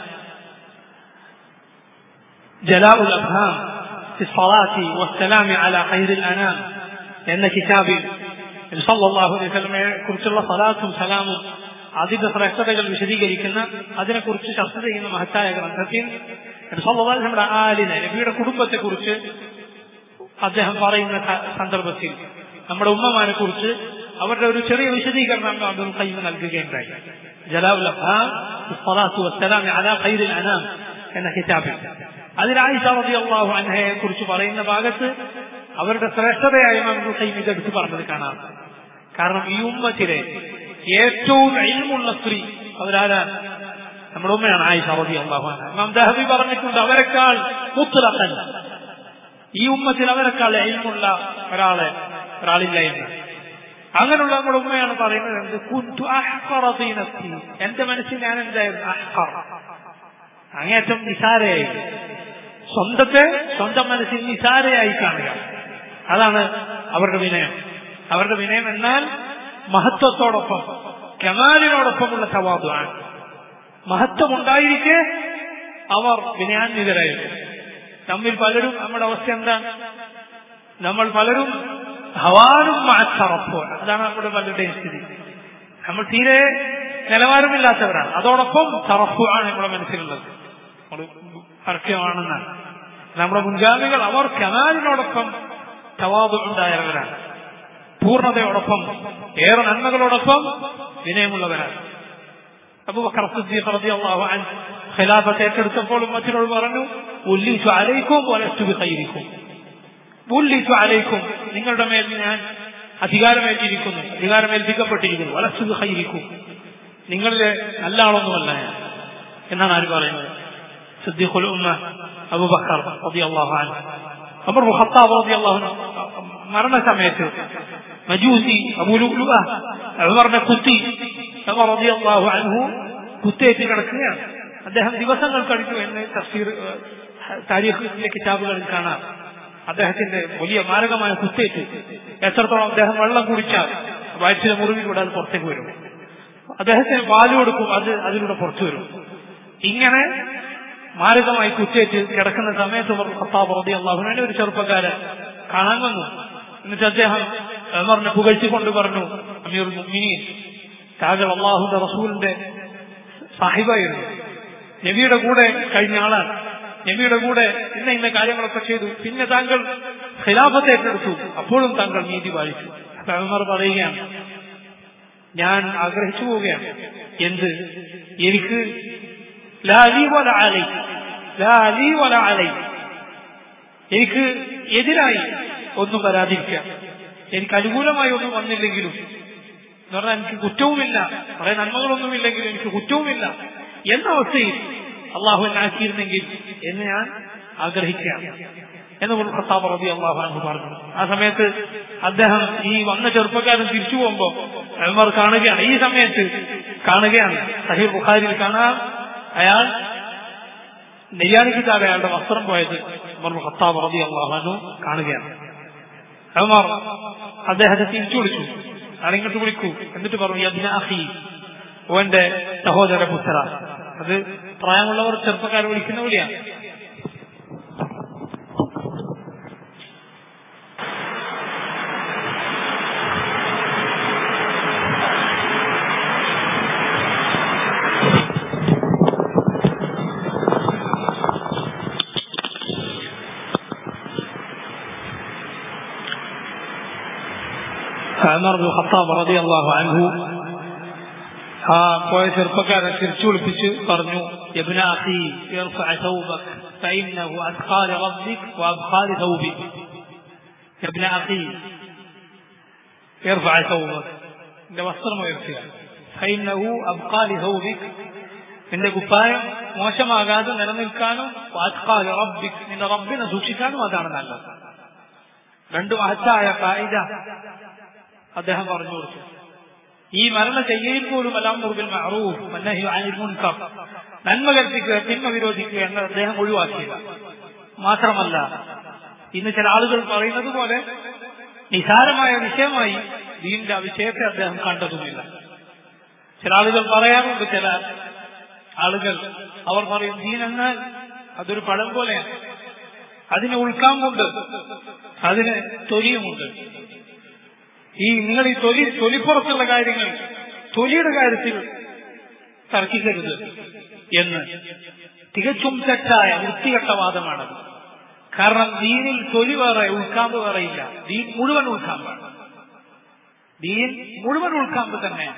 S1: ജലാഉൽ അബ്ഹാം في الصلاة والسلام على خير الأنام എന്ന കിതാബിൽ സല്ലല്ലാഹു അലൈഹി വസല്ലമയെ കുറിച്ചുള്ള സലാത്തും സലാമും അതിന്റെ ശ്രേഷ്ഠതകൾ വിശദീകരിക്കുന്ന അതിനെക്കുറിച്ച് ചർച്ച ചെയ്യുന്ന മഹത്തായ ഗ്രന്ഥത്തിൽ സല്ലല്ലാഹു നമ്മുടെ ആലിനെ നബിയുടെ കുടുംബത്തെ കുറിച്ച് അദ്ദേഹം പറയുന്ന സന്ദർഭത്തിൽ നമ്മുടെ ഉമ്മമാരെ കുറിച്ച് അവരുടെ ഒരു ചെറിയ വിശദീകരണം അബ്ദുൽ ഖയ്യിം നൽകുകയുണ്ടായി ജലാഉൽ അഫ്ഹാം സ്വലാത്തു വസ്സലാം അലാ ഖൈറിൽ അനാം എന്ന കിതാബിൽ അതിൽ ആയിഷ റളിയല്ലാഹു അൻഹയെ കുറിച്ച് പറയുന്ന ഭാഗത്ത് അവരുടെ ശ്രേഷ്ഠതയായ അബ്ദുൽ ഖയ്യിം ഇതെടുത്ത് പറഞ്ഞത് കാണാം കാരണം ഈ ഉമ്മത്തിലെ ഏറ്റവും ഇൽമുള്ള സ്ത്രീ അവരാരാണ് നമ്മുടെ ഉമ്മയാണ് ആയിഷ റളിയല്ലാഹു അൻഹ ഇമാം ദഹബി പറഞ്ഞിട്ടുണ്ട് അവരെക്കാൾ മുത്തലഖൻ ഈ ഉമ്മത്തിൽ അവരെക്കാൾ ഇൽമുള്ള ഒരാളെ ഒരാളില്ല എന്ന് അങ്ങനെയുള്ള നമ്മുടെ ഉമ്മയാണ് പറയുന്നത് എന്ത് കുന്തു അഹ്ഖറ ഫീ നഫ്സി എന്റെ മനസ്സിൽ ഞാൻ എന്തായിരുന്നു അഹ്ഖർ അങ്ങേറ്റം നിസാരയായി സ്വന്തത്തെ സ്വന്തം മനസ്സിൽ നിസാരയായി കാണുക അതാണ് അവരുടെ വിനയം അവരുടെ വിനയം എന്നാൽ മഹത്വത്തോടൊപ്പം കമാലിനോടൊപ്പമുള്ള സവാദുമാണ് മഹത്വം ഉണ്ടായിരിക്കെ അവർ വിനയാന്വിതരായിരുന്നു നമ്മിൽ പലരും നമ്മുടെ അവസ്ഥ എന്താണ് നമ്മൾ പലരും ഹവാനും മാച്ചറപ്പോ അതാണ് നമ്മുടെ പലരുടെയും സ്ഥിതി നമ്മൾ തീരെ നിലവാരമില്ലാത്തവരാണ് അതോടൊപ്പം ചറപ്പു ആണ് നമ്മുടെ മനസ്സിലുള്ളത് നമ്മൾ അർഹ്യമാണെന്നാണ് നമ്മുടെ മുൻഗാമികൾ അവർ കനാലിനോടൊപ്പം തവാബ് ഉണ്ടായവരാണ് പൂർണ്ണതയോടൊപ്പം ഏറെ നന്മകളോടൊപ്പം വിനയമുള്ളവരാണ് അബൂബക്കർ സിദ്ദീഖ് റളിയല്ലാഹു അൻഹു ഖിലാഫത്ത് ഏറ്റെടുത്തപ്പോൾ ഉമ്മത്തിനോട് പറഞ്ഞു ഉല്ലിച്ചു അലൈക്കും വലസ്തു ബിഖൈരിക്കും ഉല്ലിച്ചു അലൈക്കും നിങ്ങളുടെ മേൽ ഞാൻ അധികാരമേറ്റിരിക്കുന്നു അധികാരമേൽപ്പിക്കപ്പെട്ടിരിക്കുന്നു വലസ്തു ബിഖൈരിക്കും നിങ്ങളിലെ നല്ല ആളൊന്നുമല്ല ഞാൻ എന്നാണ് ആര് പറയുന്നത് സിദ്ദീഖുൽ ഉമ്മ അബൂബക്കർ റളിയല്ലാഹു അൻഹു അമർ ഖത്താബ് റളിയല്ലാഹു അൻഹു മരണസമയത്ത് മജൂസി അബൂലുഅ ഉമറിനെ കുത്തി ഉമർ റളിയല്ലാഹു അൻഹു കുത്തേറ്റ് കിടക്കുകയാണ് അദ്ദേഹം ദിവസങ്ങൾ കഴിഞ്ഞു എന്ന് തഫ്സീർ താരീഖിലെ കിതാബുകളിൽ കാണാം അദ്ദേഹത്തിന്റെ വലിയ മാരകമായ കുത്തേറ്റ് എത്രത്തോളം അദ്ദേഹം വെള്ളം കുടിച്ചാൽ വയറ്റിലെ മുറിവിലൂടെ അത് പുറത്തേക്ക് വരും അദ്ദേഹത്തിന് പാല് കൊടുക്കും അത് അതിലൂടെ പുറത്തു വരും ഇങ്ങനെ മാരകമായി കുത്തേറ്റ് കിടക്കുന്ന സമയത്ത് ഖത്താബ് റതി അള്ളാഹുവിനെ ഒരു ചെറുപ്പക്കാരൻ കാണാൻ വന്നു എന്നിട്ട് അദ്ദേഹം ഉമറിനെ പുകഴ്ത്തിക്കൊണ്ട് പറഞ്ഞു അമീർ മുഅ്മിനീൻ താങ്കൾ അള്ളാഹുന്റെ റസൂലിന്റെ സാഹിബായിരുന്നു നബിയുടെ കൂടെ കഴിഞ്ഞ ആളാണ് നബിയുടെ കൂടെ ഇന്ന ഇന്ന കാര്യങ്ങളൊക്കെ ചെയ്തു പിന്നെ താങ്കൾ ഖിലാഫത്ത് ഏറ്റെടുത്തു അപ്പോഴും താങ്കൾ നീതി പാലിച്ചു അപ്പൊ ഉമർ പറയുകയാണ് ഞാൻ ആഗ്രഹിച്ചു പോവുകയാണ് എന്ത് എനിക്ക് ലാലി വല അലൈ ലാലി വല അലൈ എനിക്ക് എതിരായി ഒന്നും വരാതിരിക്കുക എനിക്ക് അനുകൂലമായി ഒന്നും വന്നില്ലെങ്കിലും എന്ന് പറഞ്ഞാൽ എനിക്ക് കുറ്റവുമില്ല കുറെ നന്മകളൊന്നുമില്ലെങ്കിലും എനിക്ക് കുറ്റവുമില്ല എന്ന അവസ്ഥയിൽ അള്ളാഹു എന്നെ ആക്കിയിരുന്നെങ്കിൽ എന്ന് ഞാൻ ആഗ്രഹിക്കുകയാണ് എന്ന് ഖത്താബ് റബി അള്ളാഹു അൻഹു പറഞ്ഞു ആ സമയത്ത് അദ്ദേഹം ഈ വന്ന ചെറുപ്പക്കാരൻ തിരിച്ചു പോകുമ്പോ ഉമർ കാണുകയാണ് ഈ സമയത്ത് കാണുകയാണ് സഹീർ ബുഖാരിയിൽ കാണാം അയാൾ നെയ്യാണിക്കിട്ടാണ് അയാളുടെ വസ്ത്രം പോയത് ഉമർ ഖത്താബ് റബി അള്ളാഹു അൻഹു കാണുകയാണ് ഉമർ അദ്ദേഹത്തെ തിരിച്ചു വിളിച്ചു അയാൾ ഇങ്ങോട്ട് വിളിക്കൂ എന്നിട്ട് പറഞ്ഞു യദ്ന അഹി ഓന്റെ സഹോദര പുത്ര അത് പ്രായമുള്ളവർ ചെറുപ്പക്കാരെ വിളിക്കുന്ന വിളിയാണ് ഉമർ ബിൻ ഖത്താബ് റളിയല്ലാഹു അൻഹു ആ പോയ ചെറുപ്പക്കാരനെ തിരിച്ചു വിളിപ്പിച്ച് പറഞ്ഞു ابن أخي ارفع ثوبك فإنه أتقى لربك وأبقى لثوبك يا ابن أخي ارفع ثوبك എന്റെ വസ്ത്രം ഉയർത്തുക فإنه أبقى لثوبك നിന്റെ കുപ്പായം മോശമാകാതെ നിലനിൽക്കാനും വാത്കാ റബ്ബിക് നിന്റെ റബ്ബിനെ സൂക്ഷിക്കാനും അതാണ് നല്ലത് രണ്ട് മഹത്തായ കായിക അദ്ദേഹം പറഞ്ഞു കൊടുത്തു ഈ മരണ ചെയ്യയിൽ പോലും അലാം മുറുബിൽ മഅറൂഫ് വന്നഹി അനിൽ മുൻകർ നന്മ കൽപ്പിക്കുക തിന്മ വിരോധിക്കുക എന്ന് അദ്ദേഹം ഒഴിവാക്കിയില്ല മാത്രമല്ല ഇന്ന് ചില ആളുകൾ പറയുന്നത് പോലെ നിസാരമായ വിഷയമായി ദീനിന്റെ ആ വിഷയത്തെ അദ്ദേഹം കണ്ടതുമില്ല ചില ആളുകൾ പറയാറുണ്ട് ചില ആളുകൾ അവർ പറയും ദീൻ എന്നാൽ അതൊരു പഴം പോലെയാണ് അതിന് ഉൾക്കാമ്പുണ്ട് അതിന് തൊലിയുമുണ്ട് ഈ നിങ്ങൾ ഈ തൊലി തൊലിപ്പുറത്തുള്ള കാര്യങ്ങൾ തൊലിയുടെ കാര്യത്തിൽ തർക്കിക്കരുത് എന്ന് തികച്ചും തെറ്റായ വൃത്തികെട്ട വാദമാണത് കാരണം ദീനിൽ തൊലി വേറെ ഉൾക്കാമ്പ് വേറെയില്ല ദീൻ മുഴുവൻ ഉൾക്കാമ്പാണ് ദീൻ മുഴുവൻ ഉൾക്കാമ്പ് തന്നെയാണ്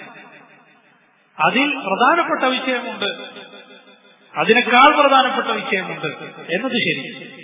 S1: അതിൽ പ്രധാനപ്പെട്ട വിഷയമുണ്ട് അതിനേക്കാൾ പ്രധാനപ്പെട്ട വിഷയമുണ്ട് എന്നത് ശരി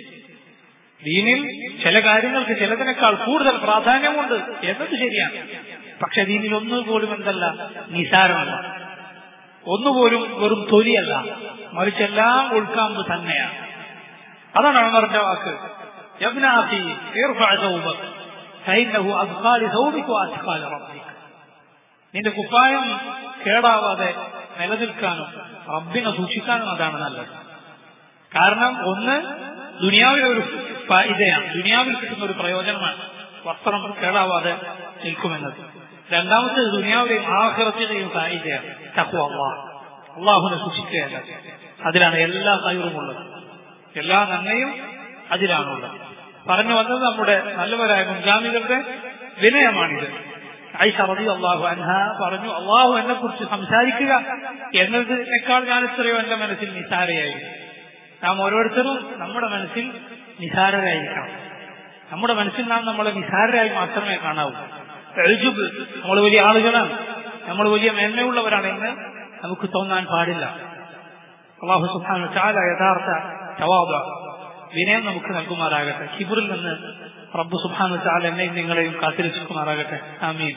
S1: ദീനിൽ ചില കാര്യങ്ങൾക്ക് ചിലതിനേക്കാൾ കൂടുതൽ പ്രാധാന്യമുണ്ട് എന്നത് ശരിയാണ് പക്ഷെ ദീനിൽ ഒന്നുപോലും എന്തല്ല നിസാരമല്ല ഒന്നുപോലും വെറും തൊലിയല്ല മറിച്ചെല്ലാം ഉൾക്കാമ്പ് തന്നെയാണ് അതാണ് അമറിന്റെ വാക്ക് ابن أخي ارفع ثوبك فإنه أثقال ثوبك وأثقال ربك നിന്റെ കുപ്പായം കേടാവാതെ നിലനിൽക്കാനും റബ്ബിനെ സൂക്ഷിക്കാനും അതാണ് നല്ലത് കാരണം ഒന്ന് ദുനിയാവിലെ ഒരു ഇതയാണ് ദുനിയാവിൽ കിട്ടുന്ന ഒരു പ്രയോജനമാണ് വസ്ത്രം കേടാവാതെ നിൽക്കുമെന്നത് രണ്ടാമത്തേത് ദുനിയാവിലെയും ആഹ്റത്തിലെയും സാഹിത്യമാണ് തഹു അള്ളാഹ് അള്ളാഹുനെ സൂക്ഷിക്കുകയല്ല അതിലാണ് എല്ലാ കഴിവുമുള്ളത് എല്ലാ നന്മയും അതിലാണുള്ളത് പറഞ്ഞു വന്നത് നമ്മുടെ നല്ലവരായ മുൻഗാമികളുടെ വിനയമാണിത് ഐഷ റബി അള്ളാഹു അൻഹ പറഞ്ഞു അള്ളാഹു എന്നെ കുറിച്ച് സംസാരിക്കുക എന്നതിനേക്കാൾ ഞാൻ എത്രയോ എന്റെ മനസ്സിൽ നിസാരയായിരുന്നു നാം ഓരോരുത്തരും നമ്മുടെ മനസ്സിൽ നിസാരരായിരിക്കണം നമ്മുടെ മനസ്സിൽ നാം നമ്മളെ നിസാരരായി മാത്രമേ കാണാവൂ എഴുജുബ് നമ്മൾ വലിയ ആളുകളാണ് നമ്മൾ വലിയ മേന്മയുള്ളവരാണ് എന്ന് നമുക്ക് തോന്നാൻ പാടില്ല അള്ളാഹു സുഹാന ചാല യഥാർത്ഥ ചവാബ വിനയം നമുക്ക് നൽകുമാറാകട്ടെ ഹിബറിൽ നിന്ന് റബ്ബു സുഹാന ചാല എന്നെയും നിങ്ങളെയും കാത്തിരക്ഷിക്കുമാറാകട്ടെ ആമീൻ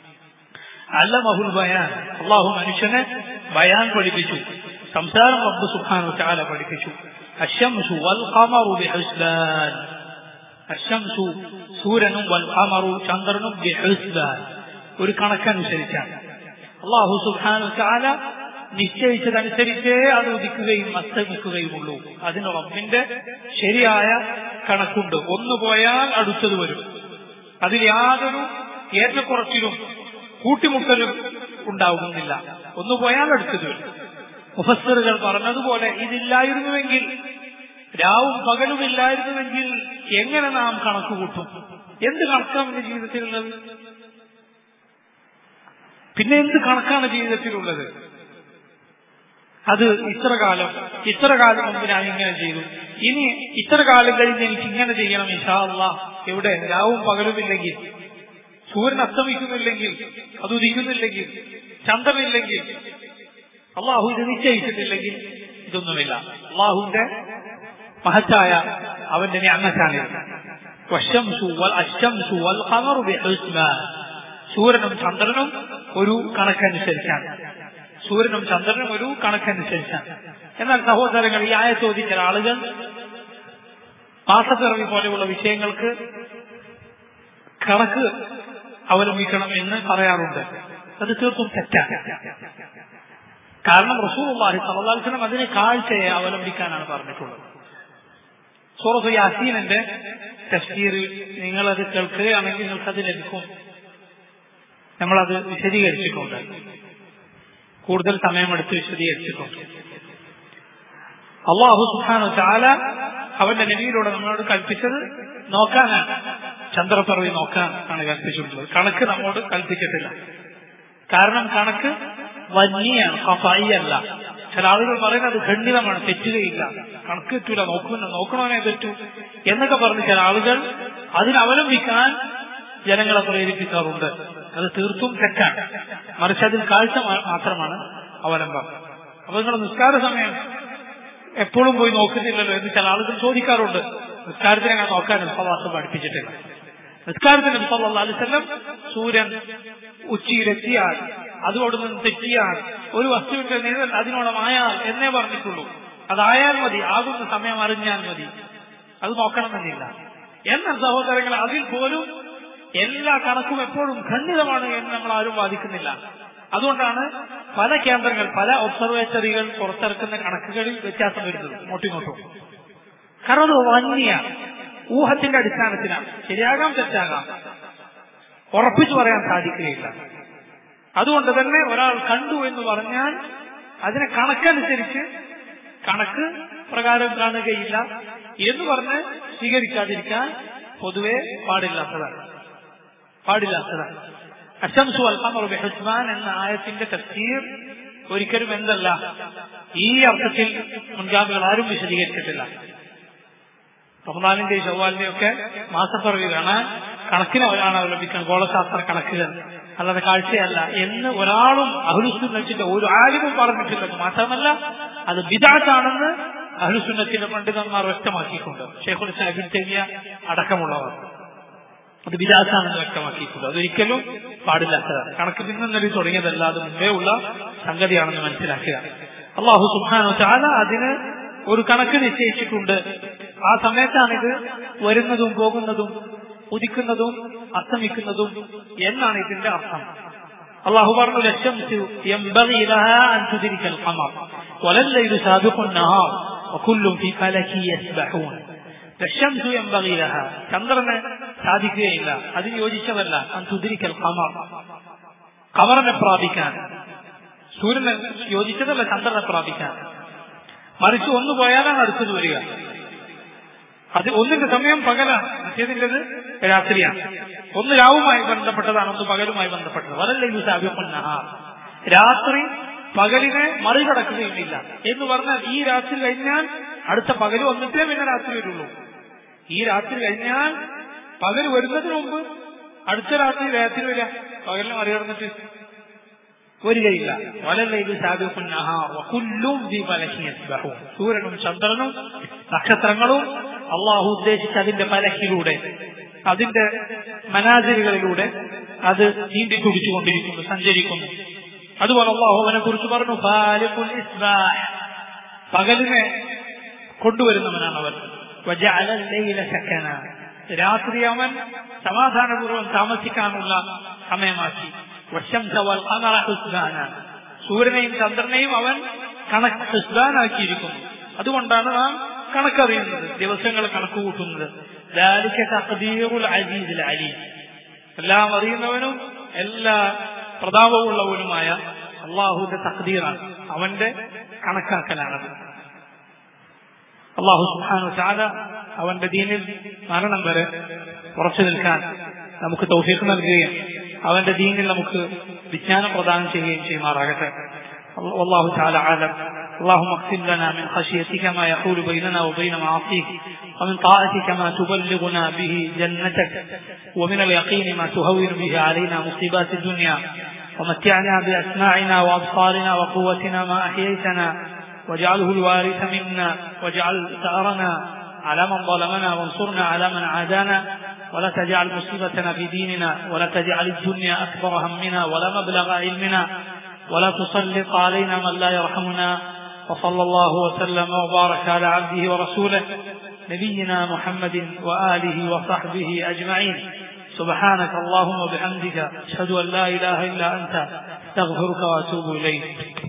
S1: അല്ലമഹുൽ ബയാൻ അള്ളാഹു മനുഷ്യനെ ബയാൻ പഠിപ്പിച്ചു സംസാരം റബ്ബു സുഹാന ചാല പഠിപ്പിച്ചു അശംസു വൽ ഖമറു ബിഹുസ്ബാൻ അശംസു സൂര്യനും വൽ ഖമറു ചന്ദ്രനും ബിഹുസ്ബാൻ ഒരു കണക്കനുസരിച്ചാണ് അള്ളാഹു സുഹാന ചാല നിശ്ചയിച്ചതനുസരിച്ചേ അത് ഉദിക്കുകയും അസ്തമിക്കുകയുമുള്ളൂ അതിന് റബ്ബിന്റെ ശരിയായ കണക്കുണ്ട് ഒന്ന് പോയാൽ അടുത്തത് വരും അതിൽ യാതൊരു ഏറ്റക്കുറച്ചിലും കൂട്ടിമുട്ടലും ഉണ്ടാകുന്നില്ല ഒന്ന് പോയാൽ അടുത്തത് വരും മുഫസ്സറുകൾ പറഞ്ഞതുപോലെ ഇതില്ലായിരുന്നുവെങ്കിൽ രാവും പകലും ഇല്ലായിരുന്നുവെങ്കിൽ എങ്ങനെ നാം കണക്ക് കൂട്ടും എന്ത് കണക്കാണ് ജീവിതത്തിലുള്ളത് പിന്നെ എന്ത് കണക്കാണ് ജീവിതത്തിലുള്ളത് അത് ഇത്ര കാലം ഇത്ര കാലം മുമ്പ് ഞാൻ ഇങ്ങനെ ചെയ്തു ഇനി ഇത്ര കാലം കഴിഞ്ഞ് എനിക്ക് ഇങ്ങനെ ചെയ്യണം ഇഷാ അള്ളാ എവിടെ രാവും പകലുമില്ലെങ്കിൽ സൂര്യൻ അസ്തമിക്കുന്നില്ലെങ്കിൽ അത് ഉദിക്കുന്നില്ലെങ്കിൽ ചന്ദ്രനില്ലെങ്കിൽ അള്ളാഹു ഇത് നിശ്ചയിച്ചിട്ടില്ലെങ്കിൽ ഇതൊന്നുമില്ല അള്ളാഹുവിന്റെ മഹത്തായ അവന്റെ ഞാങ്ങച്ചാണ് സൂര്യനും ചന്ദ്രനും ഒരു കണക്കനുസരിച്ചാണ് സൂര്യനും ചന്ദ്രനും ഒരു കണക്കനുസരിച്ചാണ് എന്നാൽ സഹോദരങ്ങൾ ഈ ആയ ചോദിച്ച ആളുകൾ പാസപ്പിറവി പോലെയുള്ള വിഷയങ്ങൾക്ക് കണക്ക് അവലംബിക്കണം എന്ന് പറയാറുണ്ട് അത് തീർത്തും തെറ്റാണ് കാരണം റസൂർവാഹി സലഹുലം അതിനെ കാഴ്ചയെ അവലംബിക്കാനാണ് പറഞ്ഞിട്ടുള്ളത് സൂറത്ത് യാസീനന്റെ തഫ്സീറിൽ നിങ്ങളത് കേൾക്കുകയാണെങ്കിൽ നിങ്ങൾക്കത് ലഭിക്കും നമ്മളത് വിശദീകരിച്ചിട്ടുണ്ട് കൂടുതൽ സമയമെടുത്ത് വിശദീകരിച്ചിട്ടുണ്ട് അള്ളാഹു സുഹാനു ചാല അവന്റെ നബിയിലൂടെ നമ്മളോട് കൽപ്പിച്ചത് നോക്കാനാണ് ചന്ദ്രപ്പിറവി നോക്കാൻ ആണ് കൽപ്പിച്ചിട്ടുള്ളത് കണക്ക് നമ്മോട് കൽപ്പിച്ചിട്ടില്ല കാരണം കണക്ക് വന്യാണ് കഫായി അല്ല ചില ആളുകൾ പറയുന്നത് ഖണ്ഡിതമാണ് തെറ്റുകയില്ല കണക്ക് തെറ്റൂല നോക്കുന്ന നോക്കണോനെ തെറ്റു എന്നൊക്കെ പറഞ്ഞ് ചില ആളുകൾ അതിനവലംബിക്കാൻ ജനങ്ങളെ പ്രേരിപ്പിക്കാറുണ്ട് അത് തീർത്തും തെറ്റാണ് മറിച്ച് അതിൽ കാഴ്ച മാത്രമാണ് അവലംബം അപ്പൊ നിങ്ങൾ നിസ്കാര സമയം എപ്പോഴും പോയി നോക്കുന്നില്ലല്ലോ എന്ന് ചില ആളുകൾ ചോദിക്കാറുണ്ട് നിസ്കാരത്തിനെ ഞാൻ നോക്കാൻ ഉപവാസം പഠിപ്പിച്ചിട്ടില്ല നിസ്കാരത്തിന് അലിസ്ലം സൂര്യൻ ഉച്ചയിലെത്തിയാൽ അതോട് നിന്ന് തെറ്റിയാൽ ഒരു വസ്തുവിന്റെ നിഴൽ അതിനോടമായാൽ എന്നേ പറഞ്ഞിട്ടുള്ളൂ അതായാൽ മതി ആകുന്ന സമയം അറിഞ്ഞാൽ മതി അത് നോക്കണമെന്നില്ല എന്നാൽ സഹോദരങ്ങൾ അതിൽ പോലും എല്ലാ കണക്കും എപ്പോഴും ഖണ്ഡിതമാണ് എന്ന് നമ്മൾ ആരും വാദിക്കുന്നില്ല അതുകൊണ്ടാണ് പല കേന്ദ്രങ്ങൾ പല ഒബ്സർവേറ്ററികൾ പുറത്തിറക്കുന്ന കണക്കുകളിൽ വ്യത്യാസം വരുന്നത് ഇങ്ങോട്ടിങ്ങോട്ടും കാരണം അത് വന്യ ഊഹത്തിന്റെ അടിസ്ഥാനത്തിലാണ് ശരിയാകാം തെറ്റാകാം ഉറപ്പിച്ചു പറയാൻ സാധിക്കുകയില്ല അതുകൊണ്ട് തന്നെ ഒരാൾ കണ്ടു എന്ന് പറഞ്ഞാൽ അതിനെ കണക്കനുസരിച്ച് കണക്ക് പ്രകാരം കാണുകയില്ല എന്ന് പറഞ്ഞ് സ്വീകരിക്കാതിരിക്കാൻ പൊതുവെ പാടില്ലാത്തതാണ് പാടില്ലാത്തതാണ് അശംസു അൽഖമർ ബിഹുസ്മാൻ എന്ന ആയത്തിന്റെ തഫ്സീർ ഒരിക്കലും എന്തല്ല ഈ അർത്ഥത്തിൽ മുൻഗാമികൾ ആരും വിശദീകരിച്ചിട്ടില്ല റമദാനിന്റെയും ഷവ്വാലിന്റെയും ഒക്കെ മാസപ്പിറവി കാണാൻ കണക്കിനെ ഒരാൾ അവലംബിക്കണം ഗോളശാസ്ത്ര കണക്കുകൾ അല്ലാതെ കാഴ്ചയല്ല എന്ന് ഒരാളും അഹുലുസുന്നത്തിന്റെ ഒരു ആലിമും പറഞ്ഞിട്ടില്ലെന്ന് മാത്രമല്ല അത് ബിദാത്താണെന്ന് അഹുലുസുന്നത്തിന്റെ പണ്ഡിതന്മാർ വ്യക്തമാക്കിയിട്ടുണ്ട് ഷെയ്ഖുൽ സാഹിബിൻ തെമിയ അടക്കമുള്ളവർ അത് ബിദാത്താണെന്ന് വ്യക്തമാക്കിയിട്ടുണ്ട് അതൊരിക്കലും പാടില്ലാത്തതാണ് കണക്ക് പിന്നൊന്നൊരു തുടങ്ങിയതല്ല അത് മുമ്പേ ഉള്ള സംഗതിയാണെന്ന് മനസ്സിലാക്കുക അള്ളാഹു സുബാനോ ചാല അതിന് ഒരു കണക്ക് നിശ്ചയിച്ചിട്ടുണ്ട് ആ സമയത്താണിത് വരുന്നതും പോകുന്നതും ഉദിക്കുന്നതും അസ്തമിക്കുന്നതും എന്നാണ് ഇതിന്റെ അർത്ഥം അള്ളാഹു പറഞ്ഞു ലക്ഷം ولليل سابق النهار وكل في فلك يسبحون الشمس ينبغي لها ചന്ദ്രന് സാധിക്കുകയില്ല അതിന് യോജിച്ചതല്ല അൻ തുതിരിക്കൽ ഖമർ ഖമറിനെ പ്രാപിക്കാൻ സൂര്യനെ യോജിച്ചതല്ല ചന്ദ്രനെ പ്രാപിക്കാൻ മറിച്ച് ഒന്ന് പോയാലാണ് അടുത്തത് വരിക അത് ഒന്നിന്റെ സമയം പകലാണ് മറ്റേതിൻ്റെത് രാത്രിയാണ് ഒന്ന് രാവുമായി ബന്ധപ്പെട്ടതാണ് ഒന്ന് പകലുമായി ബന്ധപ്പെട്ടത് വലല്ല യൂസാബിഹ രാത്രി പകലിനെ മറികടക്കുകയുമില്ല എന്ന് പറഞ്ഞാൽ ഈ രാത്രി കഴിഞ്ഞാൽ അടുത്ത പകൽ വന്നിട്ടേ പിന്നെ രാത്രി വരുള്ളൂ ഈ രാത്രി കഴിഞ്ഞാൽ പകൽ വരുന്നതിന് മുമ്പ് അടുത്ത രാത്രി രാത്രി വരിക പകലിനെ മറികടന്നിട്ട് വരികയില്ല വലല്ലയിൽ സൂര്യനും ചന്ദ്രനും നക്ഷത്രങ്ങളും അള്ളാഹു ഉദ്ദേശിച്ച അതിന്റെ പലഹിലൂടെ അതിന്റെ മനാജലുകളിലൂടെ അത് നീന്തി തുടിച്ചുകൊണ്ടിരിക്കുന്നു സഞ്ചരിക്കുന്നു അതുപോലെ അള്ളാഹു അവനെ കുറിച്ച് പറഞ്ഞു പകലിനെ കൊണ്ടുവരുന്നവനാണ് അവൻ രാത്രി അവൻ സമാധാനപൂർവ്വം താമസിക്കാനുള്ള സമയമാക്കി സൂര്യനെയും ചന്ദ്രനെയും അവൻ കണക്ക് ഹുസ്ബാനാക്കിയിരിക്കുന്നു അതുകൊണ്ടാണ് നാം കണക്കറിയുന്നത് ദിവസങ്ങൾ കണക്ക് കൂട്ടുന്നത് എല്ലാം അറിയുന്നവനും എല്ലാ പ്രതാപമുള്ളവനുമായ അള്ളാഹുവിന്റെ തഖദീറാണ് അവന്റെ കണക്കാക്കലാണത് അള്ളാഹു സുഹാനു ചാല അവന്റെ ദീനിൽ മരണം വരെ ഉറച്ചു നിൽക്കാൻ നമുക്ക് തൗഫീഖ് നൽകുകയും അവന്റെ ദീനിൽ നമുക്ക് വിജ്ഞാനം പ്രദാനം ചെയ്യുകയും ചെയ്യുമാറാകട്ടെ والله تعالى عالم اللهم اقسم لنا من خشيتك ما يحول بيننا وبين معاصيك ومن طاعتك ما تبلغنا به جنتك ومن اليقين ما تهون به علينا مصيبات الدنيا ومتعنا بأسماعنا وأبصارنا وقوتنا ما أحييتنا واجعله الوارث منا واجعل ثأرنا على من ظلمنا وانصرنا على من عادانا ولا تجعل مصيبتنا في ديننا ولا تجعل الدنيا أكبر همنا ولا مبلغ علمنا ولا تسلط علينا من لا يرحمنا وصلى الله وسلم وبارك على عبده ورسوله نبينا محمد وآله وصحبه أجمعين سبحانك اللهم وبحمدك أشهد أن لا إله إلا أنت استغفرك وأتوب إليك